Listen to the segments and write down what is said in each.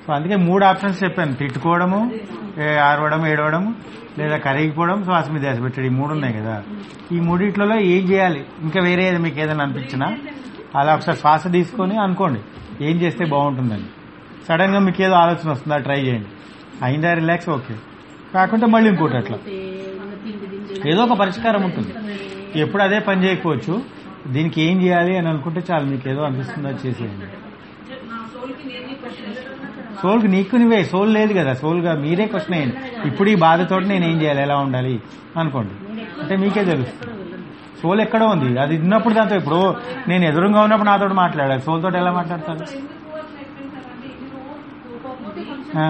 So అందుకే మూడు options చెప్పాను తిట్టుకోవడము ఏ ఆరవడం ఏడవడం లేదా కరిగిపోవడం శ్వాస మీద ధ్యాస పెట్టడం ఈ మూడు ఉన్నాయి కదా ఈ మూడిట్లలో ఏం చేయాలి ఇంకా వేరే ఏదో మీకు ఏదైనా అనిపించినా అలా ఒకసారి శ్వాస తీసుకొని అనుకోండి ఏం చేస్తే బాగుంటుందని సడన్ గా మీకు ఏదో ఆలోచన వస్తుందా ట్రై చేయండి అయిందా రిలాక్స్ ఓకే కాకుంటే మళ్ళీ ఇంకోటి అట్లా ఏదో ఒక పరిష్కారం ఉంటుంది ఎప్పుడు అదే పని చేయకపోవచ్చు దీనికి ఏం చేయాలి అని అనుకుంటే చాలు మీకు ఏదో అనిపిస్తుందో అది చేసేయండి సోల్కి నీకు నువ్వే సోల్ లేదు కదా సోల్గా మీరే క్వశ్చన్ అయ్యండి ఇప్పుడు ఈ బాధతో నేను ఏం చేయాలి ఎలా ఉండాలి అనుకోండి అంటే మీకే తెలుస్తుంది సోల్ ఎక్కడో ఉంది అది ఉన్నప్పుడు దాంతో ఇప్పుడు నేను ఎదురుగా ఉన్నప్పుడు నాతో మాట్లాడాలి సోల్ తోటి ఎలా మాట్లాడతారు ఆ.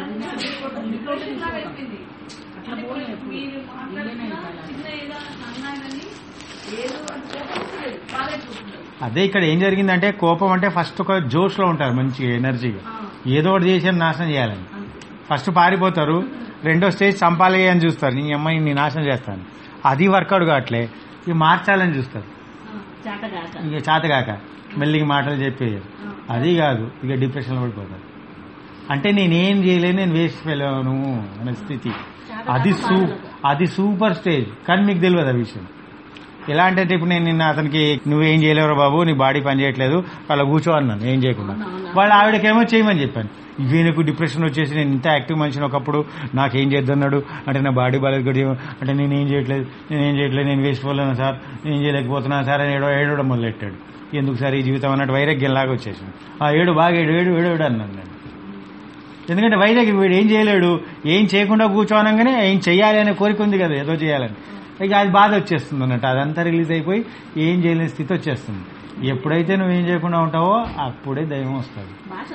అదే ఇక్కడ ఏం జరిగిందంటే కోపం అంటే ఫస్ట్ ఒక జోష్ లో ఉంటారు మంచి ఎనర్జీగా ఏదో ఒకటి చేసి నాశనం చేయాలని ఫస్ట్ పారిపోతారు రెండో స్టేజ్ చంపాలి అని చూస్తారు నీ అమ్మాయి నీ నాశనం చేస్తాను అది వర్కౌట్ కావట్లే ఇవి మార్చాలని చూస్తారు ఇక చేతగాక మెల్లిగా మాటలు చెప్పేది అది కాదు ఇక డిప్రెషన్లో పడిపోతారు అంటే నేనేం చేయలేను నేను వేస్ట్ వెళ్ళాను అనే స్థితి అది సూ అది సూపర్ స్టేజ్ కానీ మీకు తెలియదు ఆ విషయం ఎలా అంటే ఇప్పుడు నేను నిన్న అతనికి నువ్వేం చేయలేవు బాబు నీ బాడీ పని చేయట్లేదు అలా కూర్చో అన్నాను ఏం చేయకుండా వాళ్ళ ఆవిడకేమో చేయమని చెప్పాను వీనికి డిప్రెషన్ వచ్చేసి నేను ఇంత యాక్టివ్ మనిషిని ఒకప్పుడు నాకేం చేద్దన్నాడు అంటే నా బాడీ బాలేదు గడి అంటే నేనేం చేయట్లేదు నేనేం చేయట్లేదు నేను వేసిపోలేను సార్ నేను చేయలేకపోతున్నాను సార్ అని ఏడో ఏడవడం మొదలెట్టాడు ఎందుకు సార్ ఈ జీవితం అన్నట్టు వైరాగ్యంలాగా వచ్చేసింది ఆ ఏడు బాగా ఏడు ఏడు ఏడు ఏడు అన్నాను నేను ఎందుకంటే వైజాగ్ వీడు ఏం చేయలేడు ఏం చేయకుండా కూర్చోనగానే ఏం చెయ్యాలి అనే కోరిక ఉంది కదా ఏదో చేయాలని ఇక అది బాధ వచ్చేస్తుంది అన్నట్టు అదంతా రిలీజ్ అయిపోయి ఏం చేయలేని స్థితి వచ్చేస్తుంది ఎప్పుడైతే నువ్వు ఏం చేయకుండా ఉంటావో అప్పుడే దైవం వస్తుంది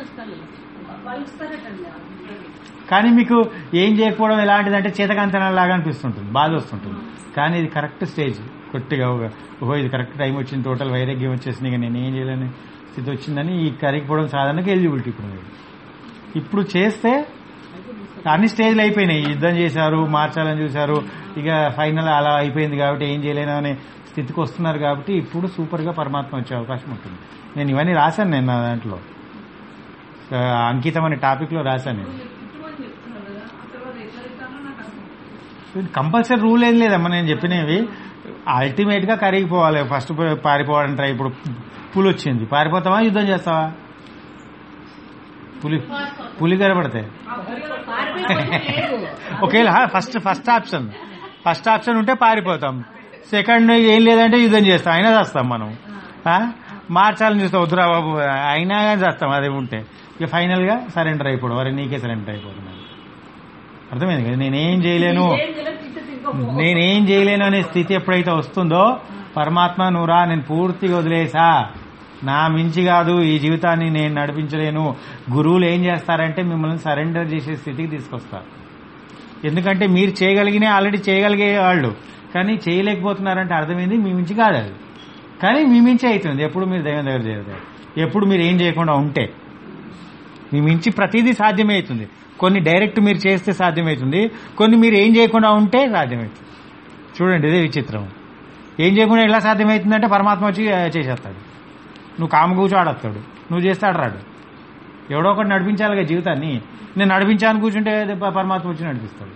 కానీ మీకు ఏం చేయకపోవడం ఎలాంటిదంటే చేతకంతనం లాగా అనిపిస్తుంటుంది బాధ వస్తుంటుంది కానీ ఇది కరెక్ట్ స్టేజ్ కొట్టిగా ఒక ఓహో ఇది కరెక్ట్ టైం వచ్చింది టోటల్ వైరాగ్యం వచ్చేసింది ఇక నేను ఏం చేయలేని స్థితి వచ్చిందని ఈ కరిగిపోవడం సాధారణంగా ఎలిజిబిలిటీ ఇప్పుడు మీరు. ఇప్పుడు చేస్తే అన్ని స్టేజ్లు అయిపోయినాయి యుద్ధం చేశారు మార్చాలని చూశారు ఇక ఫైనల్ అలా అయిపోయింది కాబట్టి ఏం చేయలేను అనే స్థితికి వస్తున్నారు కాబట్టి ఇప్పుడు సూపర్ గా పరమాత్మ వచ్చే అవకాశం ఉంటుంది నేను ఇవన్నీ రాశాను నేను నా దాంట్లో ఆ, అంకితం అనే టాపిక్ లో రాశాను నేను కంపల్సరీ రూల్ ఏం లేదమ్మా నేను చెప్పినవి అల్టిమేట్ గా కరిగిపోవాలి ఫస్ట్ పారిపోవడం ట్రై ఇప్పుడు పులి వచ్చింది పారిపోతావా యుద్ధం చేస్తావా పులి పులి కనబడతాయి ఒకవేళ first first option first option ఉంటే పారిపోతాం సెకండ్ ఏం లేదంటే యుద్ధం చేస్తాం అయినా చేస్తాం మనం ఆ? మార్చాలని చూస్తాం వద్దురా బాబు అయినా కానీ చేస్తాం అదే ఉంటే ఇక ఫైనల్ గా సరెండర్ అయిపోవడం వారి నీకే సరెండర్ అయిపోతున్నాను అర్థమైంది కదా నేనేం చేయలేను నేనేం చేయలేను అనే స్థితి ఎప్పుడైతే వస్తుందో పరమాత్మ నువ్వురా నేను పూర్తిగా వదిలేసా నా మించి కాదు ఈ జీవితాన్ని నేను నడిపించలేను గురువులు ఏం చేస్తారంటే మిమ్మల్ని సరెండర్ చేసే స్థితికి తీసుకొస్తారు ఎందుకంటే మీరు చేయగలిగిన ఆల్రెడీ చేయగలిగే వాళ్ళు కానీ చేయలేకపోతున్నారంటే అర్థమైంది మీ మించి కాదు అది కానీ మీ మించి అవుతుంది ఎప్పుడు మీరు దైవం దగ్గర చేరుతారు ఎప్పుడు మీరు ఏం చేయకుండా ఉంటే మీ మించి ప్రతిదీ సాధ్యమే అవుతుంది కొన్ని డైరెక్ట్ మీరు చేస్తే సాధ్యమవుతుంది కొన్ని మీరు ఏం చేయకుండా ఉంటే సాధ్యమవుతుంది చూడండి ఇదే విచిత్రం ఏం చేయకుండా ఎలా సాధ్యమవుతుందంటే పరమాత్మ వచ్చి ఆ, చేసేస్తాడు నువ్వు కామ కూర్చో ఆడొస్తాడు నువ్వు చేస్తాడు రాడు ఎవడో ఒకటి నడిపించాలిగా జీవితాన్ని నేను నడిపించాలని కూర్చుంటే ప- పరమాత్మ వచ్చి నడిపిస్తాడు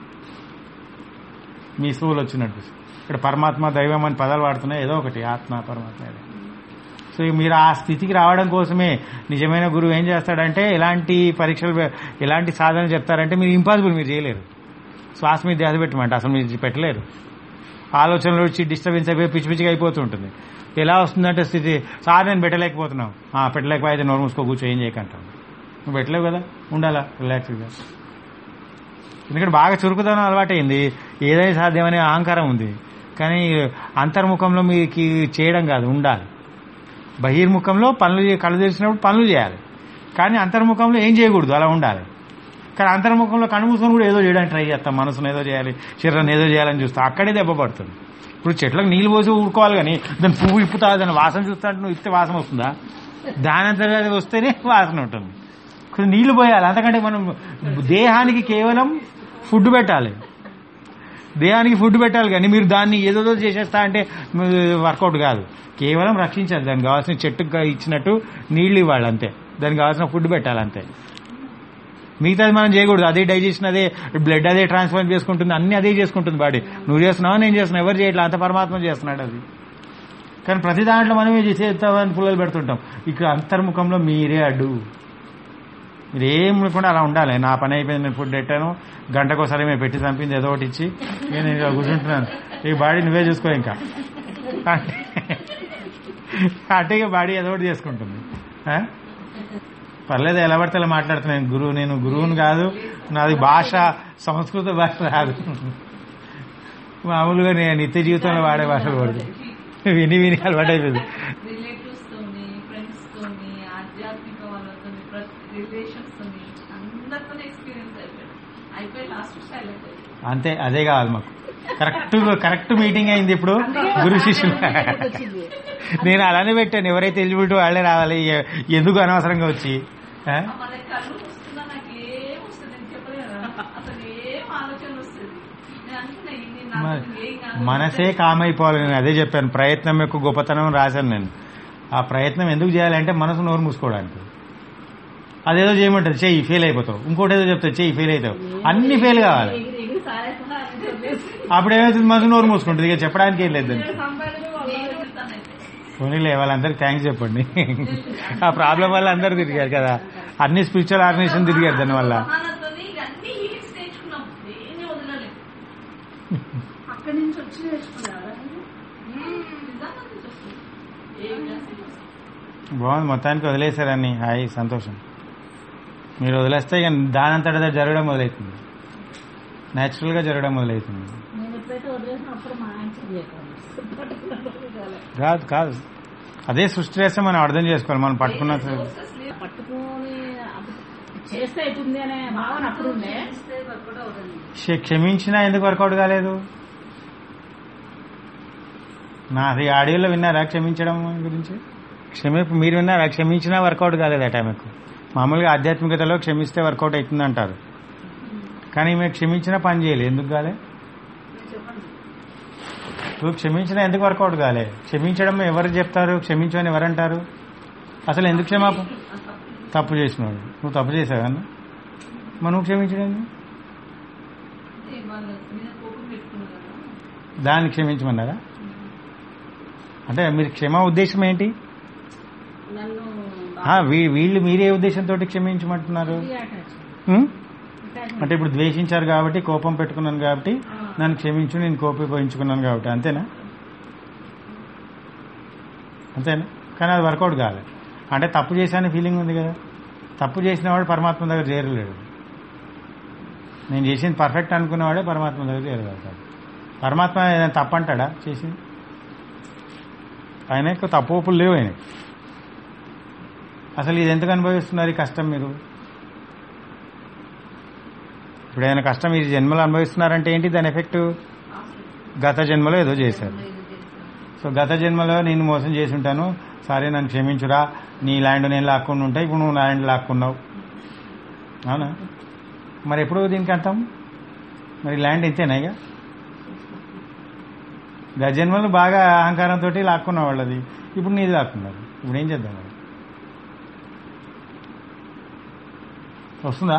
మీ సోల్ వచ్చి నడిపిస్తాడు ఇక్కడ పరమాత్మ దైవం అని పదాలు వాడుతున్నాయి ఏదో ఒకటి ఆత్మ పరమాత్మ ఏదో. సో ఇక మీరు ఆ స్థితికి రావడం కోసమే నిజమైన గురువు ఏం చేస్తాడంటే ఎలాంటి పరీక్షలు పె- ఎలాంటి సాధన చెప్తారంటే మీరు ఇంపాసిబుల్ మీరు చేయలేరు శ్వాస మీద ధ్యాస పెట్టమంట అసలు మీరు పెట్టలేరు ఆలోచనలు వచ్చి డిస్టర్బెన్స్ అయిపోయి పిచ్చి పిచ్చిగా అయిపోతుంటుంది ఎలా వస్తుందంటే స్థితి సార్ నేను పెట్టలేకపోతున్నావు ఆ, పెట్టలేకపోతే నోరు మూసుకో కూర్చో ఏం చేయకంటావు నువ్వు పెట్టలేవు కదా ఉండాలా రిలాక్స్గా ఎందుకంటే బాగా చురుకుదనం అలవాటైంది ఏదైనా సాధ్యమనే అహంకారం ఉంది కానీ అంతర్ముఖంలో మీకు చేయడం కాదు ఉండాలి బహిర్ముఖంలో పనులు చే- కళ్ళు తెరిచినప్పుడు పనులు చేయాలి కానీ అంతర్ముఖంలో ఏం చేయకూడదు అలా ఉండాలి కానీ అంతర్ముఖంలో కళ్ళు మూసుకొని కూడా ఏదో చేయడానికి ట్రై చేస్తాం మనసును ఏదో చేయాలి శరీరాన్ని ఏదో చేయాలని చూస్తాం అక్కడే దెబ్బ పడుతుంది ఇప్పుడు చెట్లకు నీళ్ళు పోసి ఊరుకోవాలి కానీ దాని పువ్వు ఇప్పుతా దాని వాసన చూస్తా అంటే నువ్వు ఇస్తే వాసన వస్తుందా దాని అంతగా అది వస్తేనే వాసన ఉంటుంది కొంచెం నీళ్లు పోయాలి అంతకంటే మనం దేహానికి కేవలం ఫుడ్ పెట్టాలి దేహానికి ఫుడ్ పెట్టాలి కానీ మీరు దాన్ని ఏదో చేసేస్తా అంటే వర్కౌట్ కాదు కేవలం రక్షించాలి దానికి కావాల్సిన చెట్టుకు ఇచ్చినట్టు నీళ్లు ఇవ్వాలి అంతే దానికి కావాల్సిన ఫుడ్ పెట్టాలి అంతే మిగతాది మనం చేయకూడదు అదే డైజెషన్ అదే బ్లడ్ అదే ట్రాన్స్ఫర్ చేసుకుంటుంది అన్ని అదే చేసుకుంటుంది బాడీ నువ్వు చేస్తున్నావు నేను చేస్తున్నావు ఎవరు చేయట్లేదు అంత పరమాత్మ చేస్తున్నాడు అది కానీ ప్రతి దాంట్లో మనమే చేసేస్తామని పుల్లలు పెడుతుంటాం ఇక్కడ అంతర్ముఖంలో మీరే అడ్డు మీరు ఏం లేకుండా అలా ఉండాలి నా పని అయిపోయింది నేను ఫుడ్ పెట్టాను గంటకోసారి మేము పెట్టి చంపింది ఏదో ఒకటి ఇచ్చి నేను ఇలా కూర్చుంటున్నాను ఈ బాడీ నువ్వే చూసుకో ఇంకా అంటే అంటే ఇక బాడీ ఏదో ఒకటి చేసుకుంటుంది ఆ? పర్లేదు ఎలా పడితే అలా మాట్లాడుతున్నాను గురువు నేను గురువుని కాదు నాది భాష సంస్కృత భాష రాదు మామూలుగా నేను నిత్య జీవితంలో వాడే భాష కూడా విని విని అలవాటు అయిపోయింది రిలేటివ్స్ తోని ఫ్రెండ్స్ తోని ఆధ్యాత్మిక వాళ్ళతో రిలేషన్స్ తోని అందరితో ఎక్స్పీరియన్స్ అయిపోయాడు అయిపోయి లాస్ట్ సైలెంట్ అయిపోయాడు అంతే అదే కావాలి మాకు కరెక్ట్ కరెక్ట్ మీటింగ్ అయింది ఇప్పుడు గురు శిష్యులు నేను అలానే పెట్టాను ఎవరైతే ఎలిజిబిలిటీ వాళ్ళే రావాలి ఎ- ఎందుకు అనవసరంగా వచ్చి ఆ? మన కళ్ళు వస్తున్నా నాకు ఏం వస్తుంది నేను చెప్పలేను అసలు ఏం ఆలోచన వస్తుంది నేను అనుకున్నా ఇది నాకు మరి ఏం కాదు. మనసే కామైపోవాలి నేను అదే చెప్పాను ప్రయత్నం యొక్క గొప్పతనం రాశాను నేను ఆ ప్రయత్నం ఎందుకు చేయాలంటే మనసు నోరు మూసుకోవడానికి అదేదో చేయమంటుంది చెయ్యి ఫెయిల్ అయిపోతావు ఇంకోటి ఏదో చెప్తావు చెయ్యి ఫెయిల్ అవుతావు అన్ని ఫెయిల్ కావాలి అప్పుడు ఏమవుతుంది మనసు నోరు మూసుకుంటుంది ఇక చెప్పడానికి ఏం లేదు దానికి. నేను చెప్తానైతే. పోనీలే వాళ్ళందరికీ థ్యాంక్స్ చెప్పండి ఆ ప్రాబ్లం వల్ల అందరు తిరిగారు కదా అన్ని స్పిరిచువల్ ఆర్గనైజేషన్ తిరిగారు దానివల్ల సహనాతోని ఇవన్నీ హీలింగ్స్ నేర్చుకున్నాం దేన్ని వదలలేదు అక్కడి నుంచి వచ్చి నేర్చుకున్నారా నిజంగా నుంచి వస్తుంది ఏం చేస్తే బాగుంది మొత్తానికి వదిలేశారని హాయ్ సంతోషం మీరు వదిలేస్తే ఇక దానంతట అదే జరగడం మొదలవుతుంది న్యాచురల్ గా జరగడం మొదలవుతుంది నేను ఎప్పుడైతే వదిలేసిన అప్పుడు మా ఆయన చేయకుండా కాదు కాదు అదే సృష్టి చేస్తే మనం అర్థం చేసుకోవాలి మనం పట్టుకున్న సోర్సెస్ లేవు పట్టుకొని అప్పుడు చేస్తే అవుతుంది అనే భావన అప్పుడు ఉండే చేస్తే వర్కౌట్ అవుతుంది క్ష- క్షమించినా ఎందుకు వర్కౌట్ కాలేదు నా అది ఆడియోలో విన్నారా క్షమించడం గురించి క్షమి మీరు విన్నారా క్షమించినా వర్కౌట్ కాలేదట ఆమెకు మామూలుగా ఆధ్యాత్మికతలో క్షమిస్తే వర్కౌట్ అవుతుంది అంటారు కానీ మేము క్షమించినా పని చేయలేదు ఎందుకు కాలే నువ్వు క్షమించినా ఎందుకు వర్కౌట్ కాలే క్షమించడం ఎవరు చెప్తారు క్షమించమని ఎవరంటారు అసలు ఎందుకు క్షమాపణ తప్పు చేసినాడు నువ్వు తప్పు చేసావు అన్న మరి నువ్వు క్షమించడం ఎందుకు? అంటే వాళ్ళ మీద కోపం పెట్టుకున్నారు కదా దాన్ని క్షమించమన్నారా అంటే మీరు క్షమ ఉద్దేశం ఏంటి నన్ను ఆ, వీ- వీళ్ళు మీరే ఉద్దేశంతో క్షమించమంటున్నారు ఉం? అంటే ఇప్పుడు ద్వేషించారు కాబట్టి కోపం పెట్టుకున్నాను కాబట్టి నన్ను క్షమించు నేను కోపగించుకున్నాను కాబట్టి అంతేనా అంతేనా కానీ అది వర్కౌట్ కాలేదు అంటే తప్పు చేశాను ఫీలింగ్ ఉంది కదా తప్పు చేసిన వాడు పరమాత్మ దగ్గర చేరలేడు నేను చేసింది పర్ఫెక్ట్ అనుకున్నవాడే పరమాత్మ దగ్గర చేరగలుగుతాడు పరమాత్మ ఏదైనా తప్పు అంటాడా చేసింది ఆయన యొక్క తప్పు ఒప్పులు లేవు ఆయన అసలు ఇది ఎందుకు అనుభవిస్తున్నారు ఈ కష్టం మీరు ఇప్పుడు ఏదైనా కష్టం ఈ జన్మలో అనుభవిస్తున్నారంటే ఏంటి దాని ఎఫెక్ట్ గత జన్మలో ఏదో చేశారు సో గత జన్మలో నేను మోసం చేసి ఉంటాను సరే నన్ను క్షమించురా నీ ల్యాండ్ నేను లాక్కుండా ఉంటా ఇప్పుడు నువ్వు నా ల్యాండ్ లాక్కున్నావు అవునా మరి ఎప్పుడు దీనికి అర్థం మరి ల్యాండ్ ఇంతేనా ఇక గత జన్మలు బాగా అహంకారంతో లాక్కున్న వాళ్ళది ఇప్పుడు నీది లాక్కున్నారు ఇప్పుడు ఏం చేద్దాం మరి వస్తుందా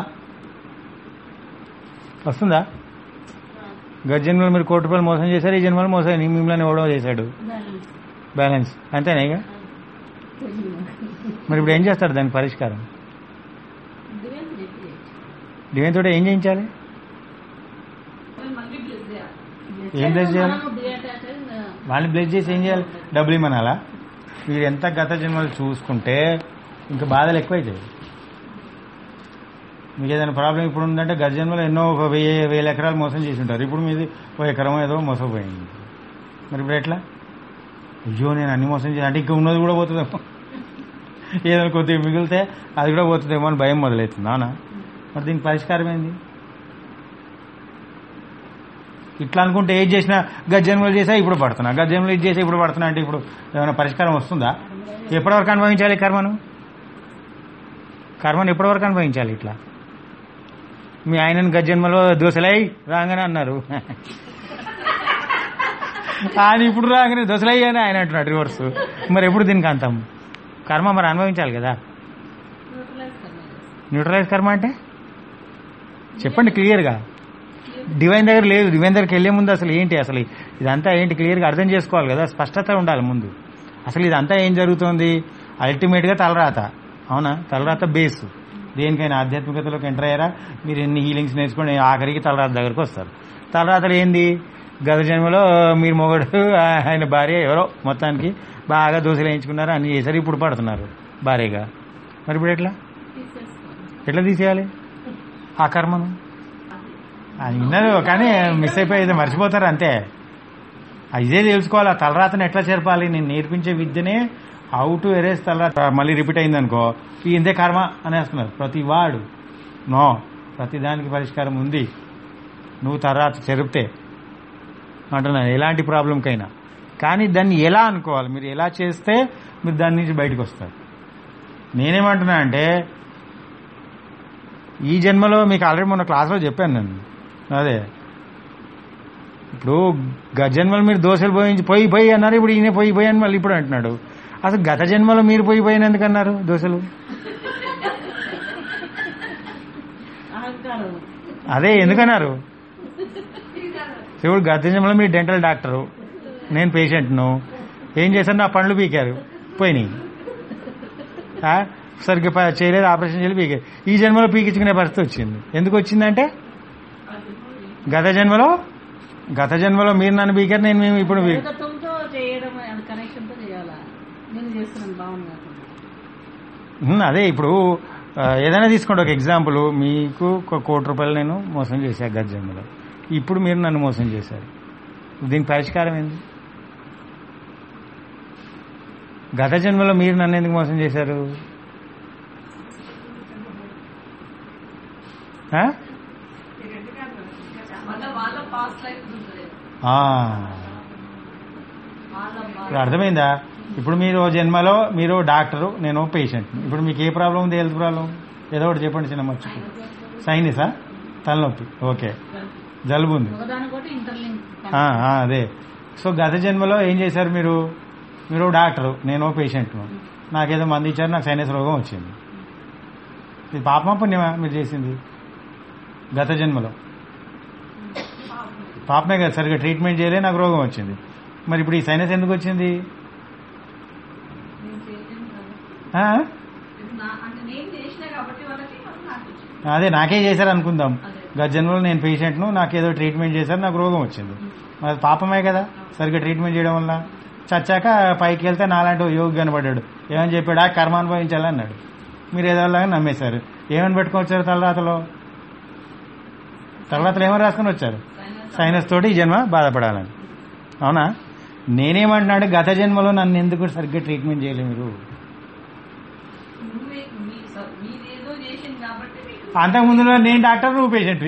వస్తుందా గత జన్మలో మీరు కోటి రూపాయలు మోసం చేశారు ఈ జన్మలో మోసం మిమ్మల్ని ఎవడో చేశాడు బ్యాలెన్స్ బ్యాలెన్స్ అంతేనా ఇక మరి ఇప్పుడు ఏం చేస్తారు దానికి పరిష్కారం డివైన్ చెప్పి డివైన్ తోటి ఏం చేయించాలి మళ్ళీ బ్లెస్ చేయాలి ఏం బ్లెస్ చేయాలి మనము డివైన్ అంటే వాళ్ళని బ్లెస్ చేసి ఏం చేయాలి డబ్బులు ఇమ్మనాలా మీరు ఎంత గత జన్మలు చూసుకుంటే ఇంకా బాధలు ఎక్కువైతాయి మీకు ఏదైనా ప్రాబ్లం ఇప్పుడు ఉందంటే గత జన్మలో ఎన్నో ఒక వెయ్యి వేల ఎకరాలు మోసం చేసి ఉంటారు ఇప్పుడు మీది ఒక ఎకరం ఏదో మోసపోయింది మరి ఇప్పుడు ఎట్లా అయ్యో నేను అన్ని మోసం చేసి అంటే ఇంకా ఉన్నది కూడా పోతుందేమో ఏదైనా కొద్దిగా మిగిలితే అది కూడా పోతుందేమో అని భయం మొదలవుతుంది అవునా మరి దీనికి పరిష్కారం ఏంది ఇట్లా అనుకుంటే ఏది చేసినా గజ్జన్మలు చేసా ఇప్పుడు పడుతున్నా గజ్జన్మలు ఇది చేసా ఇప్పుడు పడుతున్నా అంటే ఇప్పుడు ఏమైనా పరిష్కారం వస్తుందా ఎప్పటివరకు అనుభవించాలి కర్మను కర్మను ఎప్పటివరకు అనుభవించాలి ఇట్లా మీ ఆయనను గజ్జన్మలో దోశలై రాగానే అన్నారు ఆయన ఇప్పుడు రాగానే దోశలై అని ఆయన అంటున్నాడు రివర్స్ మరి ఎప్పుడు దీనికి అంతం కర్మ మరి అనుభవించాలి కదా న్యూట్రలైజ్ కర్మ న్యూట్రలైజ్ కర్మ అంటే చెప్పండి క్లియర్గా డివైన్ దగ్గర లేదు డివైన్ దగ్గరికి వెళ్లే ముందు అసలు ఏంటి అసలు ఇదంతా ఏంటి క్లియర్గా అర్థం చేసుకోవాలి కదా స్పష్టత ఉండాలి ముందు అసలు ఇదంతా ఏం జరుగుతుంది అల్టిమేట్గా తలరాత అవునా తలరాత బేస్ దేనికైనా ఆధ్యాత్మికతలోకి ఎంటర్ అయ్యారా మీరు ఎన్ని హీలింగ్స్ నేర్చుకొని ఆఖరికి తలరాత దగ్గరకు వస్తారు తలరాతలు ఏంది గత జన్మలో మీరు మొగడు ఆయన భార్య ఎవరో మొత్తానికి బాగా దోశలు వేయించుకున్నారు అన్ని చేశారు ఇప్పుడు పడుతున్నారు భార్యగా మరి ఇప్పుడు ఎట్లా తీసేసుకోండి ఎట్లా తీసేయాలి ఆ కర్మను అది విన్నారు కానీ మిస్ అయిపోయేది మర్చిపోతారు అంతే ఇదే తెలుసుకోవాలి ఆ తలరాతను ఎట్లా చేర్పాలి నేను నేర్పించే విద్యనే హౌ టు ఎరేస్ తలరాత మళ్ళీ రిపీట్ అయిందనుకో ఈ ఇంతే కర్మ అనేస్తున్నారు ప్రతి వాడు నో ప్రతి దానికి పరిష్కారం ఉంది నువ్వు తలరాత చెరిపితే అంటున్నాను ఎలాంటి ప్రాబ్లంకైనా కానీ దాన్ని ఎలా అనుకోవాలి మీరు ఎలా చేస్తే మీరు దాని నుంచి బయటకు వస్తారు నేనేమంటున్నా అంటే ఈ జన్మలో మీకు ఆల్రెడీ మొన్న క్లాస్లో చెప్పాను నేను అదే ఇప్పుడు గత జన్మలో మీరు దోశలు పోయించి పోయి పోయి అన్నారు ఇప్పుడు ఈయన పోయి పోయి అని మళ్ళీ ఇప్పుడు అంటున్నాడు అసలు గత జన్మలో మీరు పోయి పోయినందుకు అన్నారు దోశలు అహంకారం అదే ఎందుకన్నారు ఇప్పుడు గత జన్మలో మీరు డెంటల్ డాక్టరు నేను పేషెంట్ను ఏం చేశారు నా పండ్లు పీకారు పోయినాయి ఆ? సరిగ్గా ప- చేయలేదు ఆపరేషన్ చేయలేదు పీకారు ఈ జన్మలో పీకించుకునే పరిస్థితి వచ్చింది ఎందుకు వచ్చిందంటే గత జన్మలో గత జన్మలో మీరు నన్ను పీకారు నేను మేము ఇప్పుడు పీ- ఏకత్వంతో చేయడం అది కనెక్షన్ తో చేయాలా నేను చేస్తున్నాను బాగుంది కాకుండా ఉమ్, అదే ఇప్పుడు ఆ, ఏదైనా తీసుకోండి ఒక ఎగ్జాంపుల్ మీకు ఒక కోటి రూపాయలు నేను మోసం చేశాను గత జన్మలో ఇప్పుడు మీరు నన్ను మోసం చేశారు దీనికి పరిష్కారం ఏంది గత జన్మలో మీరు నన్ను ఎందుకు మోసం చేశారు ఆ? మళ్ళీ వాళ్ళ పాస్ట్ లైఫ్ ఉంటుంది ఆ. వాళ్ళ ఇప్పుడు అర్థమైందా ఇప్పుడు మీరు ఓ జన్మలో మీరు డాక్టరు నేను పేషెంట్ ఇప్పుడు మీకు ఏ ప్రాబ్లం ఉంది హెల్త్ ప్రాబ్లం ఏదో ఒకటి చెప్పండి చిన్న మర్చిపో సైనిసా తలనొప్పి ఓకే జలుబు ఉంది ఒకదానికోటి ఇంటర్లింక్ ఆ, ఆ, అదే సో గత జన్మలో ఏం చేశారు మీరు మీరు డాక్టరు నేను పేషెంట్ను నాకేదో మంది ఇచ్చారు నాకు సైనస్ రోగం వచ్చింది ఇది పాపమా పుణ్యమా మీరు చేసింది గత జన్మలో పాపమే కదా సరిగ్గా ట్రీట్మెంట్ చేయలే నాకు రోగం వచ్చింది మరి ఇప్పుడు ఈ సైనస్ ఎందుకు వచ్చింది నేను చేయలేను కదా. ఆ? ఇది నా- అంటే నేను చేసిన కాబట్టి వాళ్ళకి మళ్ళీ నాకు వచ్చింది అదే నాకే చేశారు అనుకుందాం అదే. గత జన్మలో నేను పేషెంట్ను నాకేదో ట్రీట్మెంట్ చేశారు నాకు రోగం వచ్చింది మరి పాపమే కదా సరిగ్గా ట్రీట్మెంట్ చేయడం వల్ల చచ్చాక పైకి వెళ్తే నాలాంటి ఓ యోగి కనబడ్డాడు ఏమని చెప్పాడు ఆ కర్మ అనుభవించాలి అన్నాడు మీరు ఏదోలాగా నమ్మేశారు ఏమని పెట్టుకొని వచ్చారు తలరాతలో తలరాతలు ఏమని రాసుకొని వచ్చారు సైనస్ సైనస్ తోటి ఈ జన్మ బాధపడాలని అవునా నేనేమంటున్నాడు గత జన్మలో నన్ను ఎందుకు సరిగ్గా ట్రీట్మెంట్ చేయలేదు మీరు నువ్వే మీ స- మీరేదో చేసింది కాబట్టి మీకు అంతకుముందు నేను డాక్టర్ నువ్వు పేషెంట్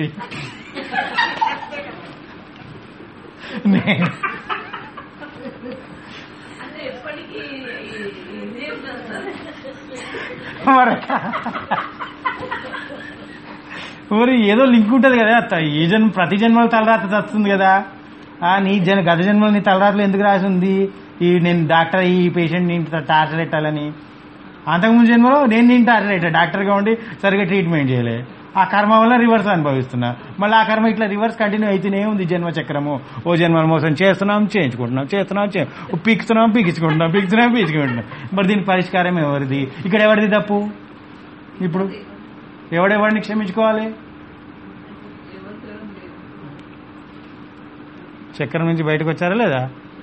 అంటే ఎప్పటికీ ఈ- ఇదేం కదా సార్ మరి మరి ఏదో లింక్ ఉంటుంది కదా అత్త. ఈ జన్మ ప్రతి జన్మలో తలరాత వస్తుంది కదా ఆ నీ జన్ గత జన్మలో నీ తలరాతలు ఎందుకు రాసి ఉంది ఈ నేను డాక్టర్ ఈ పేషెంట్ నేను టార్చర్ పెట్టాలని అంతకుముందు జన్మలో నేను నేను టార్చర్ పెట్టా డాక్టర్గా ఉండి సరిగ్గా ట్రీట్మెంట్ చేయలే ఆ కర్మ వల్ల రివర్స్ అనుభవిస్తున్నా మళ్ళీ ఆ కర్మ ఇట్లా రివర్స్ కంటిన్యూ అయితేనే ఉంది జన్మ చక్రము ఓ జన్మల మోసం చేస్తున్నాం చేయించుకుంటున్నాం చేస్తున్నాం చే పీకుతున్నాం పీకించుకుంటున్నాం పీకుతున్నాం పీకించుకుంటున్నాం మరి దీనికి పరిష్కారం ఎవరిది ఇక్కడ ఎవరిది తప్పు ఇప్పుడు ఎవడెవడిని క్షమించుకోవాలి ఎవరు చేయడం లేదు చక్రం నుంచి బయటకు వచ్చారా లేదా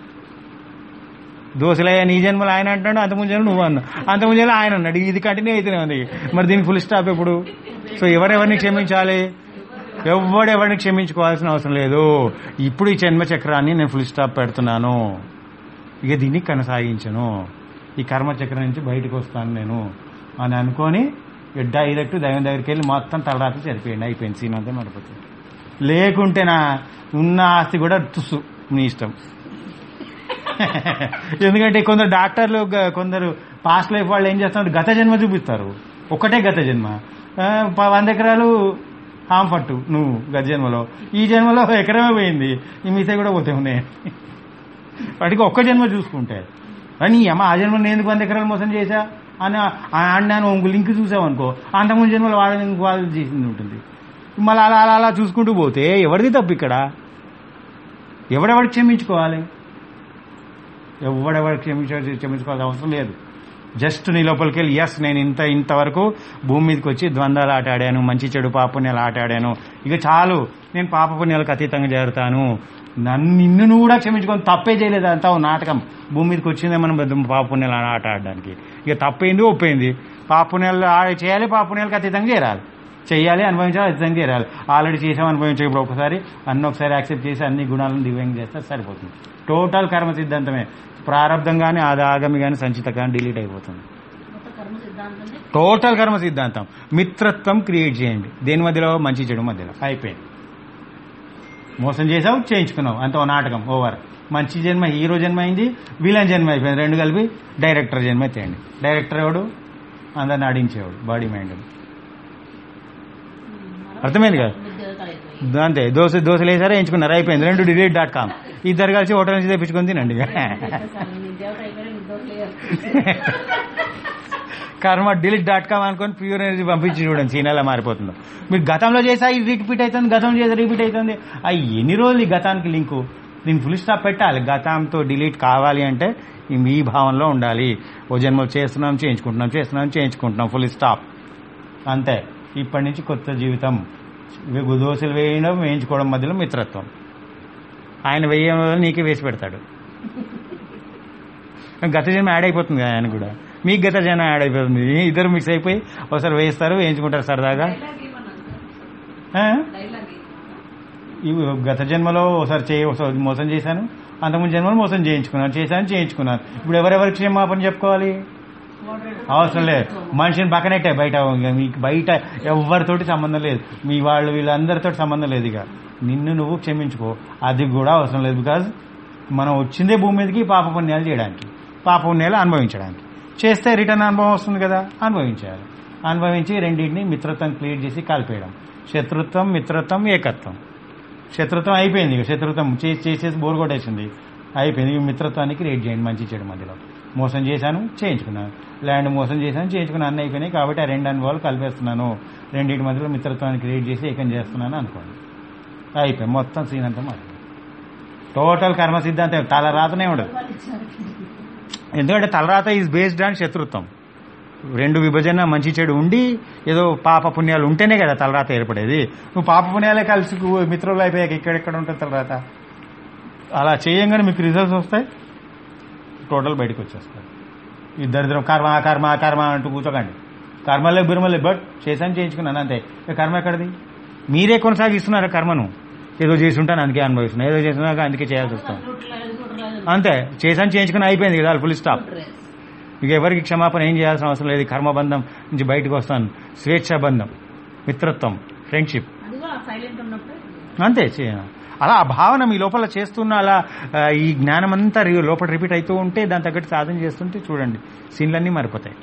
దోశలయ్యా నీ జన్మలు ఆయన అంటున్నాడు అంతకుముందు జన్మలు నువ్వు అన్నా అంతకుముందు జన్మలు ఆయన అన్నాడు ఇది కంటిన్యూ అయితేనే ఉంది మరి దీనికి ఫుల్ స్టాప్ ఎప్పుడు సో ఎవరెవరిని క్షమించాలి ఎవడెవరిని క్షమించుకోవాల్సిన అవసరం లేదు ఇప్పుడు ఈ జన్మ చక్రాన్ని నేను ఫుల్ స్టాప్ పెడుతున్నాను ఇక దీన్ని కొనసాగించను ఈ కర్మ చక్రం నుంచి బయటకు వస్తాను నేను అని అనుకొని డైరెక్ట్ దైవం దగ్గరికి వెళ్ళి మొత్తం తలరాత్రి చనిపోయింది అయిపోయింది సీన్ అంతా మరిపోతుంది లేకుంటే నా ఉన్న ఆస్తి కూడా తుస్సు నీ ఇష్టం ఎందుకంటే కొందరు డాక్టర్లు గ- కొందరు పాస్ట్ లైఫ్ వాళ్ళు ఏం చేస్తున్నారు గత జన్మ చూపిస్తారు ఒకటే గత జన్మ ఆ, ప- వంద ఎకరాలు హాంఫట్టు నువ్వు గత జన్మలో ఈ జన్మలో ఎకరమే పోయింది ఈ మిగతా కూడా పోతే ఉన్నాయి వాటికి ఒక్క జన్మ చూసుకుంటే అని అమ్మ ఆ జన్మలో నేను ఎందుకు వంద ఎకరాలు మోసం చేశా అని అన్నాను ఇంకో లింక్ చూసావు అనుకో అంతకుముందు జన్మలో వాళ్ళని ఇంకో వాళ్ళు చేసింది ఉంటుంది మళ్ళీ అలా అలా అలా చూసుకుంటూ పోతే ఎవరిది తప్పు ఇక్కడ ఎవడెవడు క్షమించుకోవాలి ఎవడెవడు క్షమించ క్షమించుకోవాల్సిన అవసరం లేదు జస్ట్ నీ లోపలికి వెళ్ళి ఎస్ నేను ఇంత ఇంతవరకు భూమి మీదకి వచ్చి ద్వంద్వాలు ఆట ఆడాను మంచి చెడు పాపుణ్యాలు ఆట ఆడాను ఇక చాలు నేను పాప పుణ్యాలకు అతీతంగా చేరుతాను నన్ను నిన్ను నువ్వు కూడా క్షమించుకొని తప్పే చేయలేదు అంతా ఓ నాటకం భూమి మీదకి వచ్చిందే మనం బతుకు పాప పుణ్యాలు ఆట ఆడడానికి ఇక తప్పైంది ఒప్పైంది పాప పుణ్యాలు ఆ- చేయాలి పాప పుణ్యాలకు అతీతంగా చేరాలి చేయాలి అనుభవించాలి అతీతంగా చేరాలి ఆల్రెడీ చేసాం అనుభవించాం ఇప్పుడు ఒకసారి అన్ని ఒకసారి యాక్సెప్ట్ చేసి అన్ని గుణాలను దివ్యంగా చేస్తే సరిపోతుంది టోటల్ కర్మ సిద్ధాంతమే ప్రారంధం కానీ అది ఆగమి కానీ సంచిత కానీ డిలీట్ అయిపోతుంది మొత్తం కర్మ సిద్ధాంతం టోటల్ కర్మ సిద్ధాంతం మిత్రత్వం క్రియేట్ చేయండి దేని మధ్యలో మంచి చెడు మధ్యలో అయిపోయింది మోసం చేసావు చేయించుకున్నావు అంత ఓ నాటకం ఓవర్ మంచి జన్మ హీరో జన్మ అయింది విలన్ జన్మ అయిపోయింది రెండు కలిపి డైరెక్టర్ జన్మ ఎత్తేయండి డైరెక్టర్ ఎవడు అందరిని ఆడించేవాడు బాడీ మైండ్ అర్థమైంది కదా? దేవతలు అయిపోయి అంతే దోశ దోశలు వేసారా ఎంచుకున్నారు అయిపోయింది రెండు డిలీట్ డాట్ కామ్ ఇద్దరు కలిసి హోటల్ నుంచి తెప్పించుకొని తినండి సార్, నేను దేవత అయిపోయినా నిర్దోషులు కర్మ డిలీట్ డాట్ కామ్ అనుకొని ప్యూర్ ఎనర్జీ పంపించి చూడండి సీనాలా మారిపోతుందో మీరు గతంలో చేసా ఇది రిపీట్ అవుతుంది గతంలో చేసా రిపీట్ అవుతుంది ఆ ఎన్ని రోజులు ఈ గతానికి లింకు దీన్ని ఫుల్ స్టాప్ పెట్టాలి గతంతో డిలీట్ కావాలి అంటే ఈ మీ భావనలో ఉండాలి ఓ జన్మలు చేస్తున్నాం చేయించుకుంటున్నాం చేస్తున్నాం చేయించుకుంటున్నాం ఫుల్ స్టాప్ అంతే ఇప్పటి నుంచి కొత్త జీవితం ఇవి దోశలు వేయడం వేయించుకోవడం మధ్యలో మిత్రత్వం ఆయన వేయడం వల్ల నీకే వేసి పెడతాడు గత జన్మ యాడ్ అయిపోతుంది కదా ఆయన కూడా మీకు గత జన్మ యాడ్ అయిపోతుంది ఇద్దరు మిక్స్ అయిపోయి ఒకసారి వేస్తారు వేయించుకుంటారు సరదాగా డైలాగ్ ఏమన్నాను సార్ ఆ? డైలాగ్ ఏమన్నా ఇవి గత జన్మలో ఒకసారి చేయ ఒకసారి మోసం చేశాను అంతకుముందు జన్మలో మోసం చేయించుకున్నాను చేశాను చేయించుకున్నాను ఇప్పుడు ఎవరెవరికి క్షమాపణ చెప్పుకోవాలి అవసరం లేదు మనిషిని పక్కనట్టే బయట ఇక మీకు బయట ఎవరితోటి సంబంధం లేదు మీ వాళ్ళు వీళ్ళందరితో సంబంధం లేదు ఇక నిన్ను నువ్వు క్షమించుకో అది కూడా అవసరం లేదు బికాజ్ మనం వచ్చిందే భూమి మీదకి పాప పుణ్యాలు చేయడానికి పాప పుణ్యాలు అనుభవించడానికి చేస్తే రిటర్న్ అనుభవం వస్తుంది కదా అనుభవించాలి అనుభవించి రెండింటిని మిత్రత్వం క్రియేట్ చేసి కలిపేయడం శత్రుత్వం మిత్రత్వం ఏకత్వం శత్రుత్వం అయిపోయింది ఇక శత్రుత్వం చేసి చేసేసి బోర్ కొట్టేసింది అయిపోయింది ఇక మిత్రత్వాన్ని క్రియేట్ చేయండి మంచి చెడు మధ్యలో మోసం చేశాను చేయించుకున్నాను ల్యాండ్ మోసం చేశాను చేయించుకున్నాను అన్నీ అయిపోయినాయి కాబట్టి ఆ రెండు అనుభవాలు కలిపేస్తున్నాను రెండింటి మధ్యలో మిత్రత్వాన్ని క్రియేట్ చేసి ఏకం చేస్తున్నాను అనుకోండి అయిపోయి మొత్తం సీన్ అంతా మారి టోటల్ కర్మ సిద్ధాంతం తలరాతనే ఉండదు ఎందుకంటే తలరాత ఈజ్ బేస్డ్ ఆన్ శత్రుత్వం రెండు విభజన మంచి చెడు ఉండి ఏదో పాప పుణ్యాలు ఉంటేనే కదా తలరాత ఏర్పడేది నువ్వు పాప పుణ్యాలే కలిసి కు- మిత్రులు అయిపోయాక ఇక్కడెక్కడ ఉంటుంది తలరాత అలా చేయంగానే మీకు రిజల్ట్స్ వస్తాయి టోటల్ బయటకు వచ్చేస్తారు ఇద్దరిద్దరం కర్మ కర్మ కర్మ అంటూ కూర్చోకండి కర్మలే బిర్మలే బట్ చేశాను చేయించుకున్నాను అంతే ఇక కర్మ ఎక్కడిది మీరే కొనసాగిస్తున్నారు కర్మను ఏదో చేసి ఉంటాను అందుకే అనుభవిస్తున్నాను ఏదో చేసినాక అందుకే చేయాల్సి వస్తాను అంతే చేశాను చేయించుకుని అయిపోయింది కదా ఫుల్ స్టాప్ ఇక ఎవరికి క్షమాపణ ఏం చేయాల్సిన అవసరం లేదు ఈ కర్మబంధం నుంచి బయటకు వస్తాను స్వేచ్ఛ బంధం మిత్రత్వం ఫ్రెండ్షిప్ అది కూడా సైలెంట్ ఉన్నప్పుడు అంతే చే- అలా ఆ భావన మీ లోపల చేస్తున్న అలా ఆ, ఈ జ్ఞానం అంతా రి- లోపల రిపీట్ అవుతూ ఉంటే దాని తగ్గట్టు సాధన చేస్తుంటే చూడండి సీన్లన్నీ మారిపోతాయి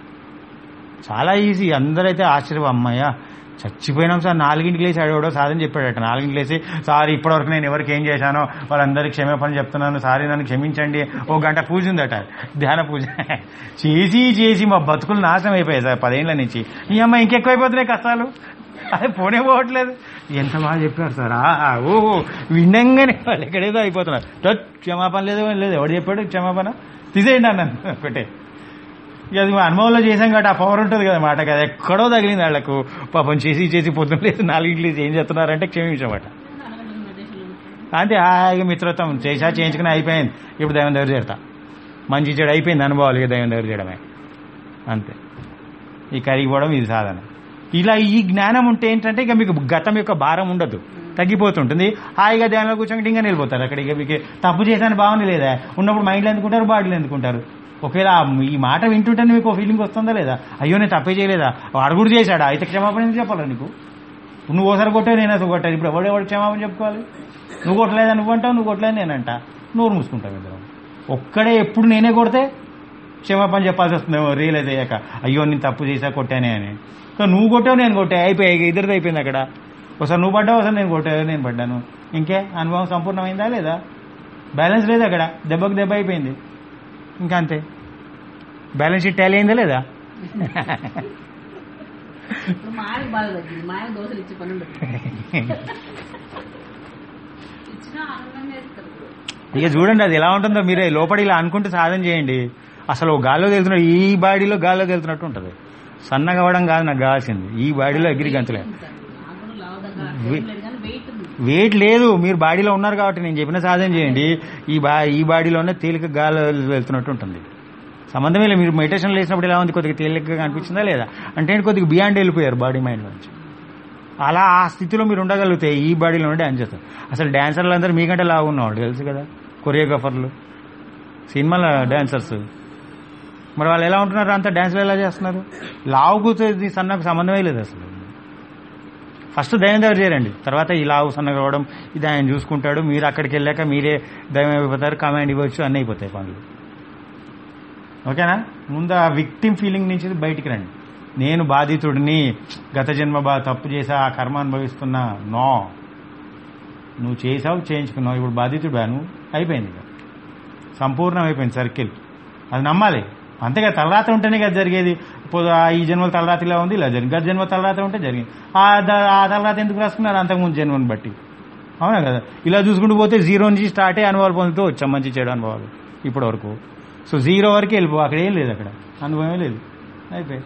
చాలా ఈజీ అందరైతే ఆశ్చర్యం అమ్మాయ చచ్చిపోయినాం సార్ నాలుగింటికి లేచి అడవడో సాధన చెప్పాడట నాలుగింటికి లేచి సార్ ఇప్పటివరకు నేను ఎవరికి ఏం చేశానో వాళ్ళందరికీ క్షమాపణ చెప్తున్నాను సారీ నన్ను క్షమించండి ఓ గంట పూజ ఉందట ధ్యాన పూజ చేసి చేసి మా బతుకులు నాశనం అయిపోయాయి సార్ పదేళ్ల నుంచి ఈ అమ్మ ఇంకెక్కువైపోతున్నాయి కష్టాలు అదే పోనే పోవట్లేదు ఎంత బాగా చెప్పారు సార్ ఆహా, ఓహో వినంగానే వాళ్ళు ఎక్కడేదో అయిపోతున్నారు టచ్ క్షమాపణ లేదు ఏం లేదు ఎవడు చెప్పాడు క్షమాపణ తీసేయండి అన్నాను ఒకటే ఇక అది మా అనుభవంలో చేసాం కాబట్టి ఆ పవర్ ఉంటుంది కదా మాట కదా ఎక్కడో తగిలింది వాళ్ళకు పాపం చేసి చేసి పొద్దున్న లేదు నాలుగింటి లేచి ఏం చేస్తున్నారంటే క్షమించమాట అనగండి మెడిటేషన్ అంతే హాయిగా మిత్రత్వం చేసా చేయించుకుని అయిపోయింది ఇప్పుడు దైవం దగ్గర చేరతా మంచి చెడు అయిపోయింది అనుభవాలు ఇక దైవం దగ్గర చేయడమే అంతే ఈ కరిగిపోవడం ఇది సాధన ఇలా ఈ జ్ఞానం ఉంటే ఏంటంటే ఇక మీకు గతం యొక్క భారం ఉండదు తగ్గిపోతుంటుంది హాయిగా ధ్యానంలో కూర్చొని ఇంకా వెళ్ళిపోతారు అక్కడ ఇక మీకు తప్పు చేశాను బాగుంది లేదా ఉన్నప్పుడు మైండ్లో ఎందుకుంటారు బాడీలో ఎందుకుంటారు ఒకవేళ ఆ ఈ మాట వింటుంటేనే మీకు ఫీలింగ్ వస్తుందా లేదా అయ్యో నేను తప్పే చేయలేదా వాడు కూడా చేశాడా అయితే క్షమాపణ ఎందుకు చెప్పాలా నీకు నువ్వు ఓసారి కొట్టావు నేను అసలు కొట్టాను ఇప్పుడు ఎవడు ఎవడు క్షమాపణ చెప్పుకోవాలి నువ్వు కొట్టలేదా నువ్వు అంటావు నువ్వు కొట్టలేదు నేనంట నోరు మూసుకుంటావు ఇద్దరం ఒక్కడే ఎప్పుడు నేనే కొడితే క్షమాపణ చెప్పాల్సి వస్తుంది రియలైజ్ అయ్యాక అయ్యో నేను తప్పు చేశా కొట్టానే అని కానీ నువ్వు కొట్టావు నేను కొట్టా అయిపోయాయి ఇద్దరిది అయిపోయింది అక్కడ ఒకసారి నువ్వు పడ్డావు ఒకసారి నేను కొట్టా నేను పడ్డాను ఇంకే అనుభవం సంపూర్ణమైందా లేదా బ్యాలెన్స్ లేదు అక్కడ దెబ్బకు దెబ్బ అయిపోయింది ఇంకా అంతే బ్యాలెన్స్ షీట్ టాలీ అయిందా లేదా ఇప్పుడు మా ఆయన బాధ తగ్గింది మా ఆయన దోశలు ఇచ్చి పని ఉండదు ఇచ్చినా ఆనందంగా ఇస్తారు ఇక చూడండి అది ఎలా ఉంటుందో మీరే లోపల ఇలా అనుకుంటే సాధన చేయండి అసలు గాల్లో వెళ్తున్నట్టు ఈ బాడీలో గాల్లో వెళ్తున్నట్టు ఉంటుంది సన్నగా అవ్వడం కాదు నాకు కావాల్సింది ఈ బాడీలో ఎగిరి గంతులే నాకు కూడా లావు దగ్గర వే- లేదు కానీ వెయిట్ ఉంది వెయిట్ లేదు మీరు బాడీలో ఉన్నారు కాబట్టి నేను చెప్పిన సాధన చేయండి ఈ బా ఈ బాడీలోనే తేలిక గాలి వెళ్తున్నట్టు ఉంటుంది సంబంధమే లేదు మీరు మెడిటేషన్ లేసినప్పుడు ఎలా ఉంది కొద్దిగా తేలికగా అనిపించిందా లేదా అంటే కొద్దిగా బియాండ్ వెళ్ళిపోయారు బాడీ మైండ్ నుంచి అలా ఆ స్థితిలో మీరు ఉండగలిగితే ఈ బాడీలో ఉండే డాన్స్ చేస్తారు అసలు డాన్సర్లు అందరూ మీకంటే లావు ఉన్నవాళ్ళు తెలుసు కదా కొరియోగ్రాఫర్లు సినిమాల డాన్సర్స్ మరి వాళ్ళు ఎలా ఉంటున్నారు అంత డాన్స్లు ఎలా చేస్తున్నారు లావుకు ది సన్నకు సంబంధమే లేదు అసలు ఫస్ట్ దైవం దగ్గర చేరండి తర్వాత ఈ లావు సన్నగా అవ్వడం ఇది ఆయన చూసుకుంటాడు మీరు అక్కడికి వెళ్ళాక మీరే దైవం అయిపోతారు కమాండ్ ఇవ్వచ్చు అన్నీ అయిపోతాయి పనులు ఓకేనా ముందు ఆ విక్టిమ్ ఫీలింగ్ నుంచి బయటికి రండి నేను బాధితుడిని గత జన్మ బా తప్పు చేసా ఆ కర్మ అనుభవిస్తున్నా నో నువ్వు చేసావు చేయించుకున్నావు ఇప్పుడు బాధితుడు నువ్వు అయిపోయింది ఇక సంపూర్ణం అయిపోయింది సర్కిల్ అది నమ్మాలి అంతేగా తలరాత ఉంటేనే కదా జరిగేది పొద- ఆ ఈ జన్మల తలరాత ఇలా ఉంది ఇలా జరిగింది గత జన్మ తలరాత ఉంటే జరిగింది ఆ ద- ఆ తలరాత ఎందుకు రాసుకున్నారు అంతకుముందు జన్మని బట్టి అవునా కదా ఇలా చూసుకుంటూ పోతే జీరో నుంచి స్టార్ట్ అయ్యి అనుభవాలు పొందుతూ వచ్చాం మంచి చెడు అనుభవాలు ఇప్పటి వరకు సో జీరో వరకు వెళ్ళిపో అక్కడ ఏం లేదు అక్కడ అనుభవమే లేదు అయిపోయి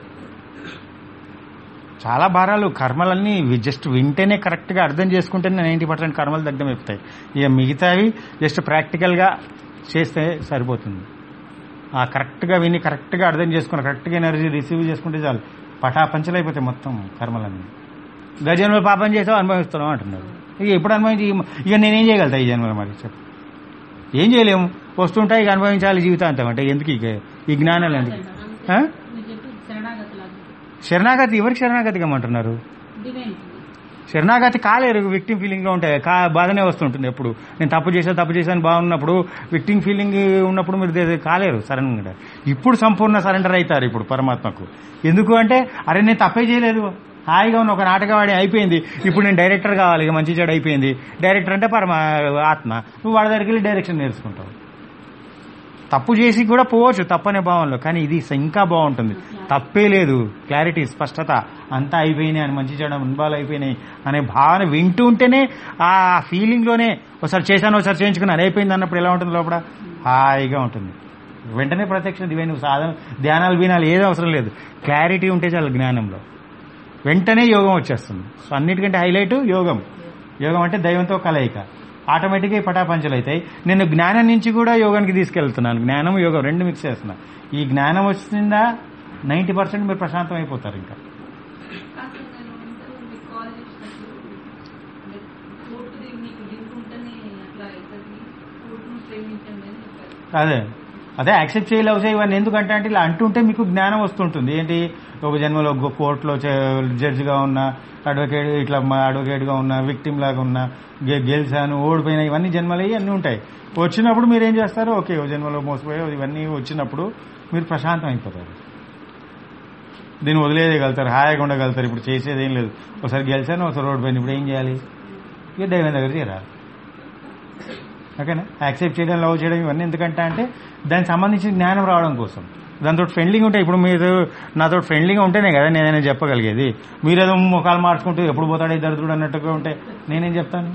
చాలా భారాలు కర్మలన్నీ వి- జస్ట్ వింటేనే కరెక్ట్గా అర్థం చేసుకుంటేనే నైంటీ పర్సెంట్ కర్మలు దగ్గర అయిపోతాయి ఇక మిగతావి జస్ట్ ప్రాక్టికల్గా చేస్తే సరిపోతుంది ఆ కరెక్ట్గా విని కరెక్ట్గా అర్థం చేసుకుని కరెక్ట్గా ఎనర్జీ రిసీవ్ చేసుకుంటే చాలు పటాపంచలైపోతాయి మొత్తం కర్మలన్నీ గజన్మలు పాపం చేసావు అనుభవిస్తున్నావు అంటున్నారు ఇక ఎప్పుడు అనుభవించి ఇక నేనేం చేయగలుగుతా ఈ జన్మలో మరి చెప్పు ఏం చేయలేము వస్తుంటాయి ఇక అనుభవించాలి జీవితాంతం అంటే ఎందుకు ఇక ఈ జ్ఞానాలు ఎందుకు ఆ? మీరు చెప్పి శరణాగతి లాగా శరణాగతి ఎవరికి శరణాగతిగా అంటున్నారు డివైన్ శరణాగతి కాలేరు విక్టిమ్ ఫీలింగ్ లో ఉంటాయి కా బాధనే వస్తుంటుంది ఎప్పుడు నేను తప్పు చేసా తప్పు చేశాను బాగున్నప్పుడు విక్టిమ్ ఫీలింగ్ ఉన్నప్పుడు మీరు దే- కాలేరు సరెండర్ ఇప్పుడు సంపూర్ణ సరెండర్ అవుతారు ఇప్పుడు పరమాత్మకు ఎందుకు అంటే అరే నేను తప్పే చేయలేదు హాయిగా ఉన్న ఒక నాటకవాడి అయిపోయింది ఇప్పుడు నేను డైరెక్టర్ కావాలి ఇక మంచి చెడు అయిపోయింది డైరెక్టర్ అంటే పరమ ఆత్మ నువ్వు వాడి దగ్గరికి వెళ్ళి డైరెక్షన్ నేర్చుకుంటావు తప్పు చేసి కూడా పోవచ్చు తప్పనే భావంలో కానీ ఇది ఇంకా బాగుంటుంది తప్పే లేదు క్లారిటీ స్పష్టత అంతా అయిపోయినాయి అని మంచి చేయడం ఇన్వాల్వ్ అయిపోయినాయి అనే భావన వింటూ ఉంటేనే ఆ ఫీలింగ్ లోనే ఒకసారి చేశాను ఒకసారి చేయించుకున్నాను అయిపోయింది అన్నప్పుడు ఎలా ఉంటుంది లోపల హాయిగా ఉంటుంది వెంటనే ప్రత్యక్ష దివే నువ్వు సాధన ధ్యానాలు వినాలి ఏదో అవసరం లేదు క్లారిటీ ఉంటే చాలు జ్ఞానంలో వెంటనే యోగం వచ్చేస్తుంది సో అన్నిటికంటే హైలైట్ యోగం యోగం అంటే దైవంతో కలయిక ఆటోమేటిక్గా ఈ పటాపంచలు అవుతాయి నేను జ్ఞానం నుంచి కూడా యోగానికి తీసుకెళ్తున్నాను జ్ఞానం యోగం రెండు మిక్స్ చేస్తున్నా ఈ జ్ఞానం వచ్చిందా నైంటీ పర్సెంట్ మీరు ప్రశాంతం అయిపోతారు ఇంకా కాదు నేను ఇంతకు మీకు కాల్ చేసినప్పుడు అంటే కోర్టుది మీకు లింక్ ఉంటేనే అట్లా అవుతుంది కోర్టును ప్రేమించండి అని చెప్పారు అదే అదే యాక్సెప్ట్ చేయలేవు చేయ ఇవన్నీ ఎందుకంటే అంటే ఇలా అంటుంటే మీకు జ్ఞానం వస్తుంటుంది ఏంటి ఒక జన్మలో గో- కోర్టులో జడ్జిగా ఉన్న అడ్వకేట్ ఇట్లా అడ్వకేట్గా ఉన్న విక్టిమ్ లాగా ఉన్న గె- గెలిచాను ఓడిపోయినా ఇవన్నీ జన్మలు అన్నీ ఉంటాయి వచ్చినప్పుడు మీరు ఏం చేస్తారు ఓకే ఓ జన్మలో మోసపోయా ఇవన్నీ వచ్చినప్పుడు మీరు ప్రశాంతం అయిపోతారు దీన్ని వదిలేయగలుగుతారు హాయిగా ఉండగలుగుతారు ఇప్పుడు చేసేది ఏం లేదు ఒకసారి గెలిచాను ఒకసారి ఓడిపోయింది ఇప్పుడు ఏం చేయాలి ఇక దైవం దగ్గర చేరాలి ఓకేనా యాక్సెప్ట్ చేయడం లవ్ చేయడం ఇవన్నీ ఎందుకంటే అంటే దానికి సంబంధించిన జ్ఞానం రావడం కోసం దాంతో ఫ్రెండ్లీగా ఉంటాయి ఇప్పుడు మీరు నాతో ఫ్రెండ్లీగా ఉంటేనే కదా నేనైనా చెప్పగలిగేది మీరేదో ముఖాలు మార్చుకుంటూ ఎప్పుడు పోతాడు ఈ దరిద్రుడు అన్నట్టుగా ఉంటే నేనేం చెప్తాను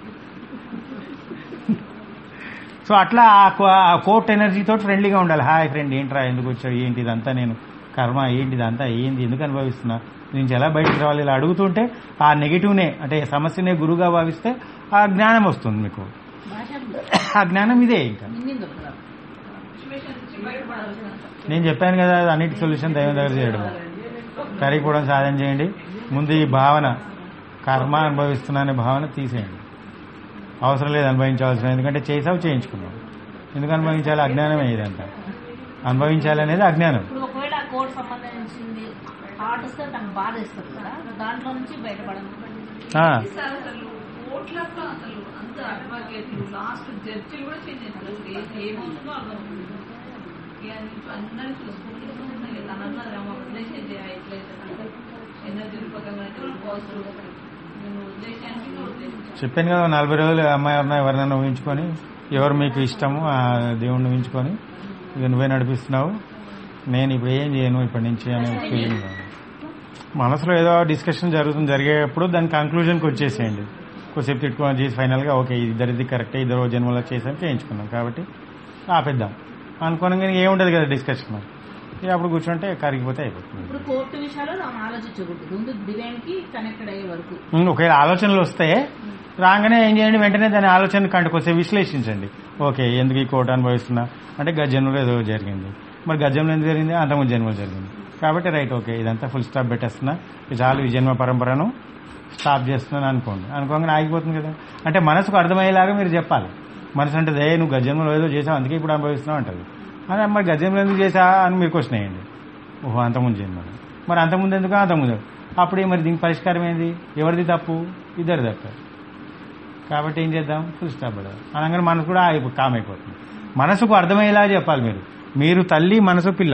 సో అట్లా ఆ కో- ఆ కోర్ట్ ఎనర్జీతో ఫ్రెండ్లీగా ఉండాలి హాయ్ ఫ్రెండ్ ఏంట్రా ఎందుకు వచ్చావు ఏంటి ఇదంతా నేను కర్మ ఏంటి ఇదంతా ఏంది ఎందుకు అనుభవిస్తున్నా నుంచి ఎలా బయటికి రావాలి ఇలా అడుగుతుంటే ఆ నెగిటివ్నే అంటే సమస్యనే గురువుగా భావిస్తే ఆ జ్ఞానం వస్తుంది మీకు భాష ఆ జ్ఞానం ఇదే ఇంకా నిండింది ఒకసారి సిచ్యువేషన్ నుంచి బయటపడాలి నేను చెప్పాను కదా అన్నిటి సొల్యూషన్ దైవం దగ్గర చేయడం కరిగిపోవడం సాధన చేయండి ముందు ఈ భావన కర్మ అనుభవిస్తున్నా అనే భావన తీసేయండి అవసరం లేదు అనుభవించాల్సిన ఎందుకంటే చేసావు చేయించుకున్నావు ఎందుకు అనుభవించాలి అజ్ఞానమే ఇదంతా అనుభవించాలి అనేది అజ్ఞానం ఇప్పుడు ఒకవేళ ఆ కోడ్ సంబంధించింది ఆర్టిస్ట్ తనకు బాధ ఇస్తుంది కదా దాంట్లో నుంచి బయటపడము ఆ, సార్ అసలు కోట్లతో అసలు అంత అడ్వకేట్లు లాస్ట్ జడ్జిలు కూడా చేంజ్ అవుతారు అసలు ఏ- ఏమవుతుందో అర్థం అవుతుంది. ఇక నీకు అందరూ చూసుకుంటూ ఉన్నాయి తన అన్నదేమో వదిలేసేది ఎట్లయితే ఎనర్జీ రూపకంగా అయితే వాళ్ళు పాజిటివ్ నేను వదిలేసానికి నువ్వు వదిలేసాను చెప్పాను కదా నలభై రోజులు అమ్మాయి ఎవరినైనా ఎవరినైనా ఊహించుకొని ఎవరు మీకు ఇష్టము ఆ దేవుణ్ణి ఊహించుకొని ఇక నువ్వే నడిపిస్తున్నావు నేను ఇప్పుడు ఏం చేయను ఇప్పటి నుంచి అనే ఫీలింగ్ మనసులో ఏదో డిస్కషన్ జరుగుతుంది జరిగేటప్పుడు దాని కంక్లూజన్కి వచ్చేసేయండి కొద్దిసేపు తిట్టుకొని చేసి ఫైనల్గా ఓకే ఇద్దరిది కరెక్టే ఇద్దరు జన్మలో చేసాం చేయించుకున్నాం కాబట్టి ఆపేద్దాం అనుకోనగానే ఏముండదు కదా డిస్కషన్ ఇక అప్పుడు కూర్చుంటే కరిగిపోతే అయిపోతుంది ఇప్పుడు కోర్టు విషయాలు మనం ఆలోచించకూడదు ముందు డివైన్ కి కనెక్టెడ్ అయ్యే వరకు ఉమ్, ఒకవేళ ఆలోచనలు వస్తే రాగానే ఏం చేయండి వెంటనే దాని ఆలోచన కంటకొస్తే విశ్లేషించండి ఓకే ఎందుకు ఈ కోట అనుభవిస్తున్నా అంటే గజంలో ఏదో జరిగింది మరి గజంలో ఎందుకు జరిగింది అంతకుముందు జన్మలో జరిగింది కాబట్టి రైట్ ఓకే ఇదంతా ఫుల్ స్టాప్ పెట్టేస్తున్నా ఇది చాలు ఈ జన్మ పరంపరను స్టాప్ చేస్తున్నాను అనుకోండి అనుకోగానే ఆగిపోతుంది కదా అంటే మనసుకు అర్థమయ్యేలాగా మీరు చెప్పాలి మనసు అంటే ఏ నువ్వు గజంలో ఏదో చేసావు అందుకే ఇప్పుడు అనుభవిస్తున్నావు అంటది అని మరి గజంలో ఎందుకు చేసా అని మీరు క్వశ్చన్ వేయండి ఓహో అంతకుముందు జన్మలో మరి అంతకుముందు ఎందుకు అంతకుముందు అప్పుడే మరి దీనికి పరిష్కారం ఏంది ఎవరిది తప్పు ఇద్దరు తప్పు కాబట్టి ఏం చేద్దాం ఫుల్ స్టాప్ పడదాం అనగానే మనసు కూడా ఆగిపో కామ్ అయిపోతుంది మనసుకు అర్థమయ్యేలా చెప్పాలి మీరు మీరు తల్లి మనసు పిల్ల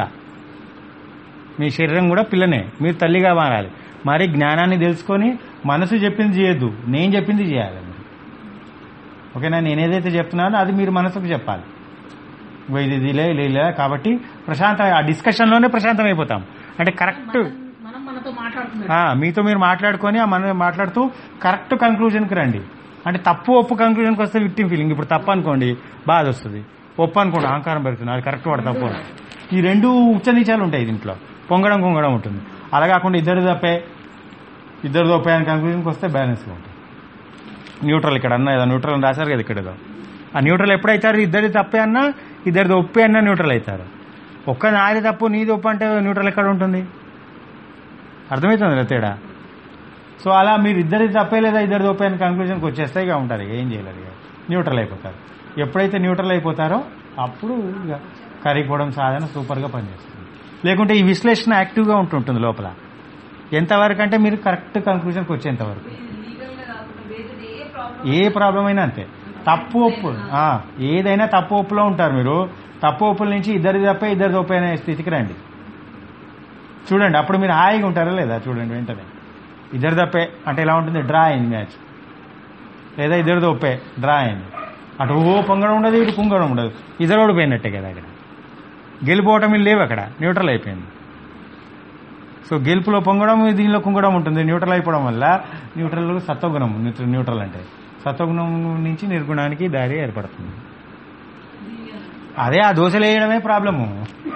మీ శరీరం కూడా పిల్లనే మీరు తల్లిగా మారాలి మరి జ్ఞానాన్ని తెలుసుకొని మనసు చెప్పింది చేయొద్దు నేను చెప్పింది చేయాలి మీరు ఓకేనా నేను ఏదైతే చెప్తున్నానో అది మీరు మనసుకు చెప్పాలి ఇగో ఇది ఇదిలే ఇలా ఇలా కాబట్టి ప్రశాంత ఆ డిస్కషన్లోనే ప్రశాంతం అయిపోతాం అంటే కరెక్ట్ మనం- మనం మనతో మాట్లాడుతున్నాం ఆ, మీతో మీరు మాట్లాడుకొని ఆ మనం మాట్లాడుతూ కరెక్ట్ కంక్లూజన్కి రండి అంటే తప్పు ఒప్పు కంక్లూజన్కి వస్తే విక్టిమ్ ఫీలింగ్ ఇప్పుడు తప్పు అనుకోండి బాధ వస్తుంది ఒప్పు అనుకోండి అహంకారం పెడుతుంది అది కరెక్ట్ వాడు తప్పు అని. ఈ రెండు ఉచ్చనీచాలు ఉంటాయి దీంట్లో పొంగడం కుంగడం ఉంటుంది అలా కాకుండా ఇద్దరు తప్పే ఇద్దరు తప్పే అని కంక్లూజన్కి వస్తే బ్యాలెన్స్గా ఉంటుంది న్యూట్రల్ ఇక్కడ అన్న ఏదో న్యూట్రల్ అని రాశారు కదా ఇక్కడ ఏదో ఆ న్యూట్రల్ ఎప్పుడైతారు ఇద్దరి తప్పే అన్నా ఇద్దరిది ఒప్పే అన్నా న్యూట్రల్ అవుతారు ఒక్క నాది తప్పు నీది ఒప్పు అంటే న్యూట్రల్ ఎక్కడ ఉంటుంది అర్థమవుతుంది కదా తేడా సో అలా మీరు ఇద్దరిది తప్పే లేదా ఇద్దరిది ఒప్పే అని కంక్లూజన్కి వచ్చేస్తే ఇక ఉంటారు ఇక ఏం చేయలేరు ఇక న్యూట్రల్ అయిపోతారు ఎప్పుడైతే న్యూట్రల్ అయిపోతారో అప్పుడు ఇక కరిగిపోవడం సాధన సూపర్గా పనిచేస్తుంది లేకుంటే ఈ విశ్లేషణ యాక్టివ్గా ఉంటుంటుంది లోపల ఎంతవరకు అంటే మీరు కరెక్ట్ కంక్లూజన్కి వచ్చేంత వరకు లీగల్ గా కాకుండా వేరేది ఏ ప్రాబ్లం ఏ ప్రాబ్లం అయినా అంతే తప్పు ఒప్పు ఆ, ఏదైనా తప్పు ఒప్పులో ఉంటారు మీరు తప్పు ఒప్పుల నుంచి ఇద్దరిది తప్పే ఇద్దరిది ఒప్పే అనే స్థితికి రండి చూడండి అప్పుడు మీరు హాయిగా ఉంటారా లేదా చూడండి వెంటనే ఇద్దరు తప్పే అంటే ఎలా ఉంటుంది డ్రా అయింది మ్యాచ్ లేదా ఇద్దరిది ఒప్పే డ్రా అయింది అటు ఓ పొంగడం ఉండదు ఇటు కుంగడం ఉండదు ఇద్దరు ఓడిపోయినట్టే కదా అక్కడ గెలిపోవటం లేవు అక్కడ న్యూట్రల్ అయిపోయింది సో గెలుపులో పొంగడం దీనిలో కుంగడం ఉంటుంది న్యూట్రల్ అయిపోవడం వల్ల న్యూట్రల్ సత్వగుణం న్యూట్రల్ న్యూట్రల్ అంటే సత్వగుణం నుంచి నిర్గుణానికి దారి ఏర్పడుతుంది అదే ఆ దోశలు వేయడమే ప్రాబ్లము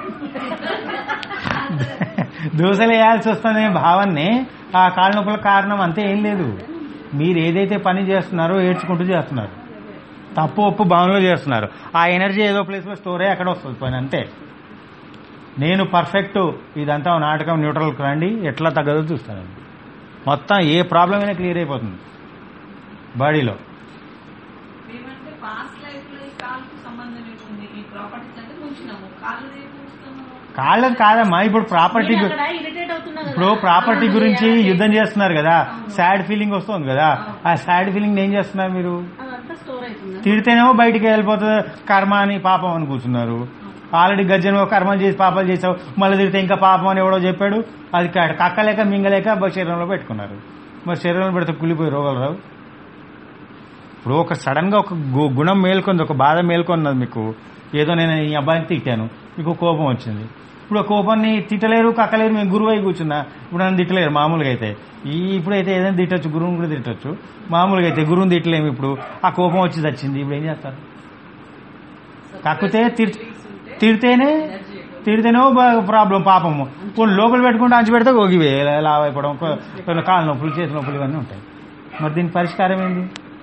దోశలు వేయాల్సి వస్తుందనే భావాన్ని ఆ కాళ్ళ నొప్పుల కారణం అంతే ఏం లేదు మీరు ఏదైతే పని చేస్తున్నారో ఏడ్చుకుంటూ చేస్తున్నారు తప్పు ఒప్పు భావనలో చేస్తున్నారు ఆ ఎనర్జీ ఏదో ప్లేస్లో స్టోర్ అయ్యి అక్కడ వస్తుంది పని అంతే నేను పర్ఫెక్ట్ ఇదంతా ఓ నాటకం న్యూట్రల్కి రండి ఎట్లా తగ్గదో చూస్తాను మొత్తం ఏ ప్రాబ్లం అయినా క్లియర్ అయిపోతుంది బాడీలో ఏమంటే పాస్ట్ లైఫ్ లో ఈ కాలుకు సంబంధం ఏముంది ఈ ప్రాపర్టీస్ అంటే ముంచినాము కాళ్ళు ఏ ముంచుతున్నాము కాళ్ళది కాదమ్మా ఇప్పుడు ప్రాపర్టీ మీరు అక్కడ ఇరిటేట్ అవుతున్నా కదా. ఇప్పుడు ప్రాపర్టీ అవును, గురించి చేయాలి. యుద్ధం చేస్తున్నారు కదా సాడ్ ఫీలింగ్ వస్తుంది కదా ఆ సాడ్ ఫీలింగ్ ఏం చేస్తున్నారు మీరు అదంతా స్టోర్ అవుతుంది తిడితేనేమో బయటికి వెళ్ళిపోతుంది కర్మ అని పాపం అని కూర్చున్నారు ఆల్రెడీ గజ్జను కర్మలు చేసి పాపాలు చేసావు మళ్ళీ తిడితే ఇంకా పాపం అని ఎవడో చెప్పాడు అది క- కక్కలేక మింగలేక బ- శరీరంలో పెట్టుకున్నారు మరి శరీరంలో పెడితే కుళ్ళిపోయి రోగాలు రావు ఇప్పుడు ఒక సడన్ గా ఒక గు- గుణం మేల్కొంది ఒక బాధ మేల్కొన్నది మీకు ఏదో నేను ఈ అబ్బాయిని తిట్టాను మీకు కోపం వచ్చింది ఇప్పుడు ఆ కోపాన్ని తిట్టలేరు కక్కలేరు మేము గురువు అయి కూర్చున్నా ఇప్పుడు నన్ను తిట్టలేరు మామూలుగా అయితే ఈ ఇప్పుడైతే ఏదైనా తిట్టొచ్చు గురువుని కూడా తిట్టొచ్చు మామూలుగా అయితే గురువుని తిట్టలేము ఇప్పుడు ఆ కోపం వచ్చి వచ్చింది ఇప్పుడు ఏం చేస్తారు కాకపోతే తిర్- తిడితేనే తిడితేనే ప్రాబ్లం పాపము కొన్ని లోపల పెట్టుకుంటే అంచి పెడితే ఒగివే లావ్ అయిపోవడం కొన్ని కాళ్ళ నొప్పులు చేతి నొప్పులు ఇవన్నీ ఉంటాయి మరి దీని పరిష్కారం ఏంది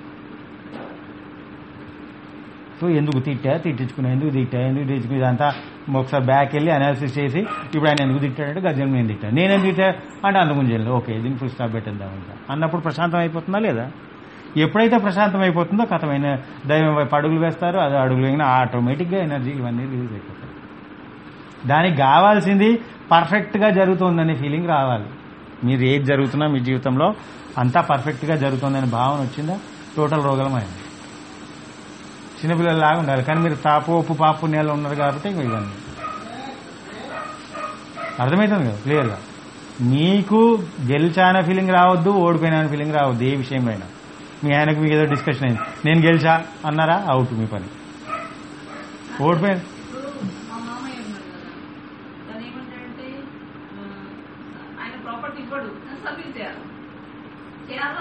సో ఎందుకు తిట్టా తిట్టించుకున్నా ఎందుకు తిట్టా ఎందుకు తిట్టించుకుని ఇదంతా ఒకసారి బ్యాక్ వెళ్ళి అనాలిసిస్ చేసి ఇప్పుడు ఆయన ఎందుకు తిట్టాడంటే గజం నేను తిట్టా నేనేం తిట్టా అంటే అంతకుముందు వెళ్ళి ఓకే దీన్ని ఫుల్ స్టాప్ పెట్టేద్దాం ఇంకా అన్నప్పుడు ప్రశాంతం అయిపోతుందా లేదా ఎప్పుడైతే ప్రశాంతం అయిపోతుందో కథమైన దైవం వైపు అడుగులు వేస్తారు అది అడుగులు వేగినా ఆటోమేటిక్గా ఎనర్జీ ఇవన్నీ రిలీజ్ అయిపోతాయి దానికి కావాల్సింది పర్ఫెక్ట్గా జరుగుతుందనే ఫీలింగ్ రావాలి మీరు ఏది జరుగుతున్నా మీ జీవితంలో అంతా పర్ఫెక్ట్గా జరుగుతుందనే భావన వచ్చిందా టోటల్ రోగలమైంది చిన్నపిల్లలాగా ఉండాలి కానీ మీరు తాపు ఉప్పు పాపు పుణ్యాలు ఉన్నారు కాబట్టి ఇంక ఇవన్నీ అర్థమవుతుంది కదా క్లియర్గా మీకు గెలిచాన ఫీలింగ్ రావద్దు ఓడిపోయిన ఫీలింగ్ రావద్దు ఏ విషయం అయినా మీ ఆయనకు మీకు ఏదో డిస్కషన్ అయింది నేను గెలిచా అన్నారా అవుట్ మీ పని ఓడిపోయిన ఇప్పుడు మా మామయ్య ఉన్నాడు కదా తను ఏమంటాడంటే ఆ, ఆయన ప్రాపర్టీ ఇవ్వడు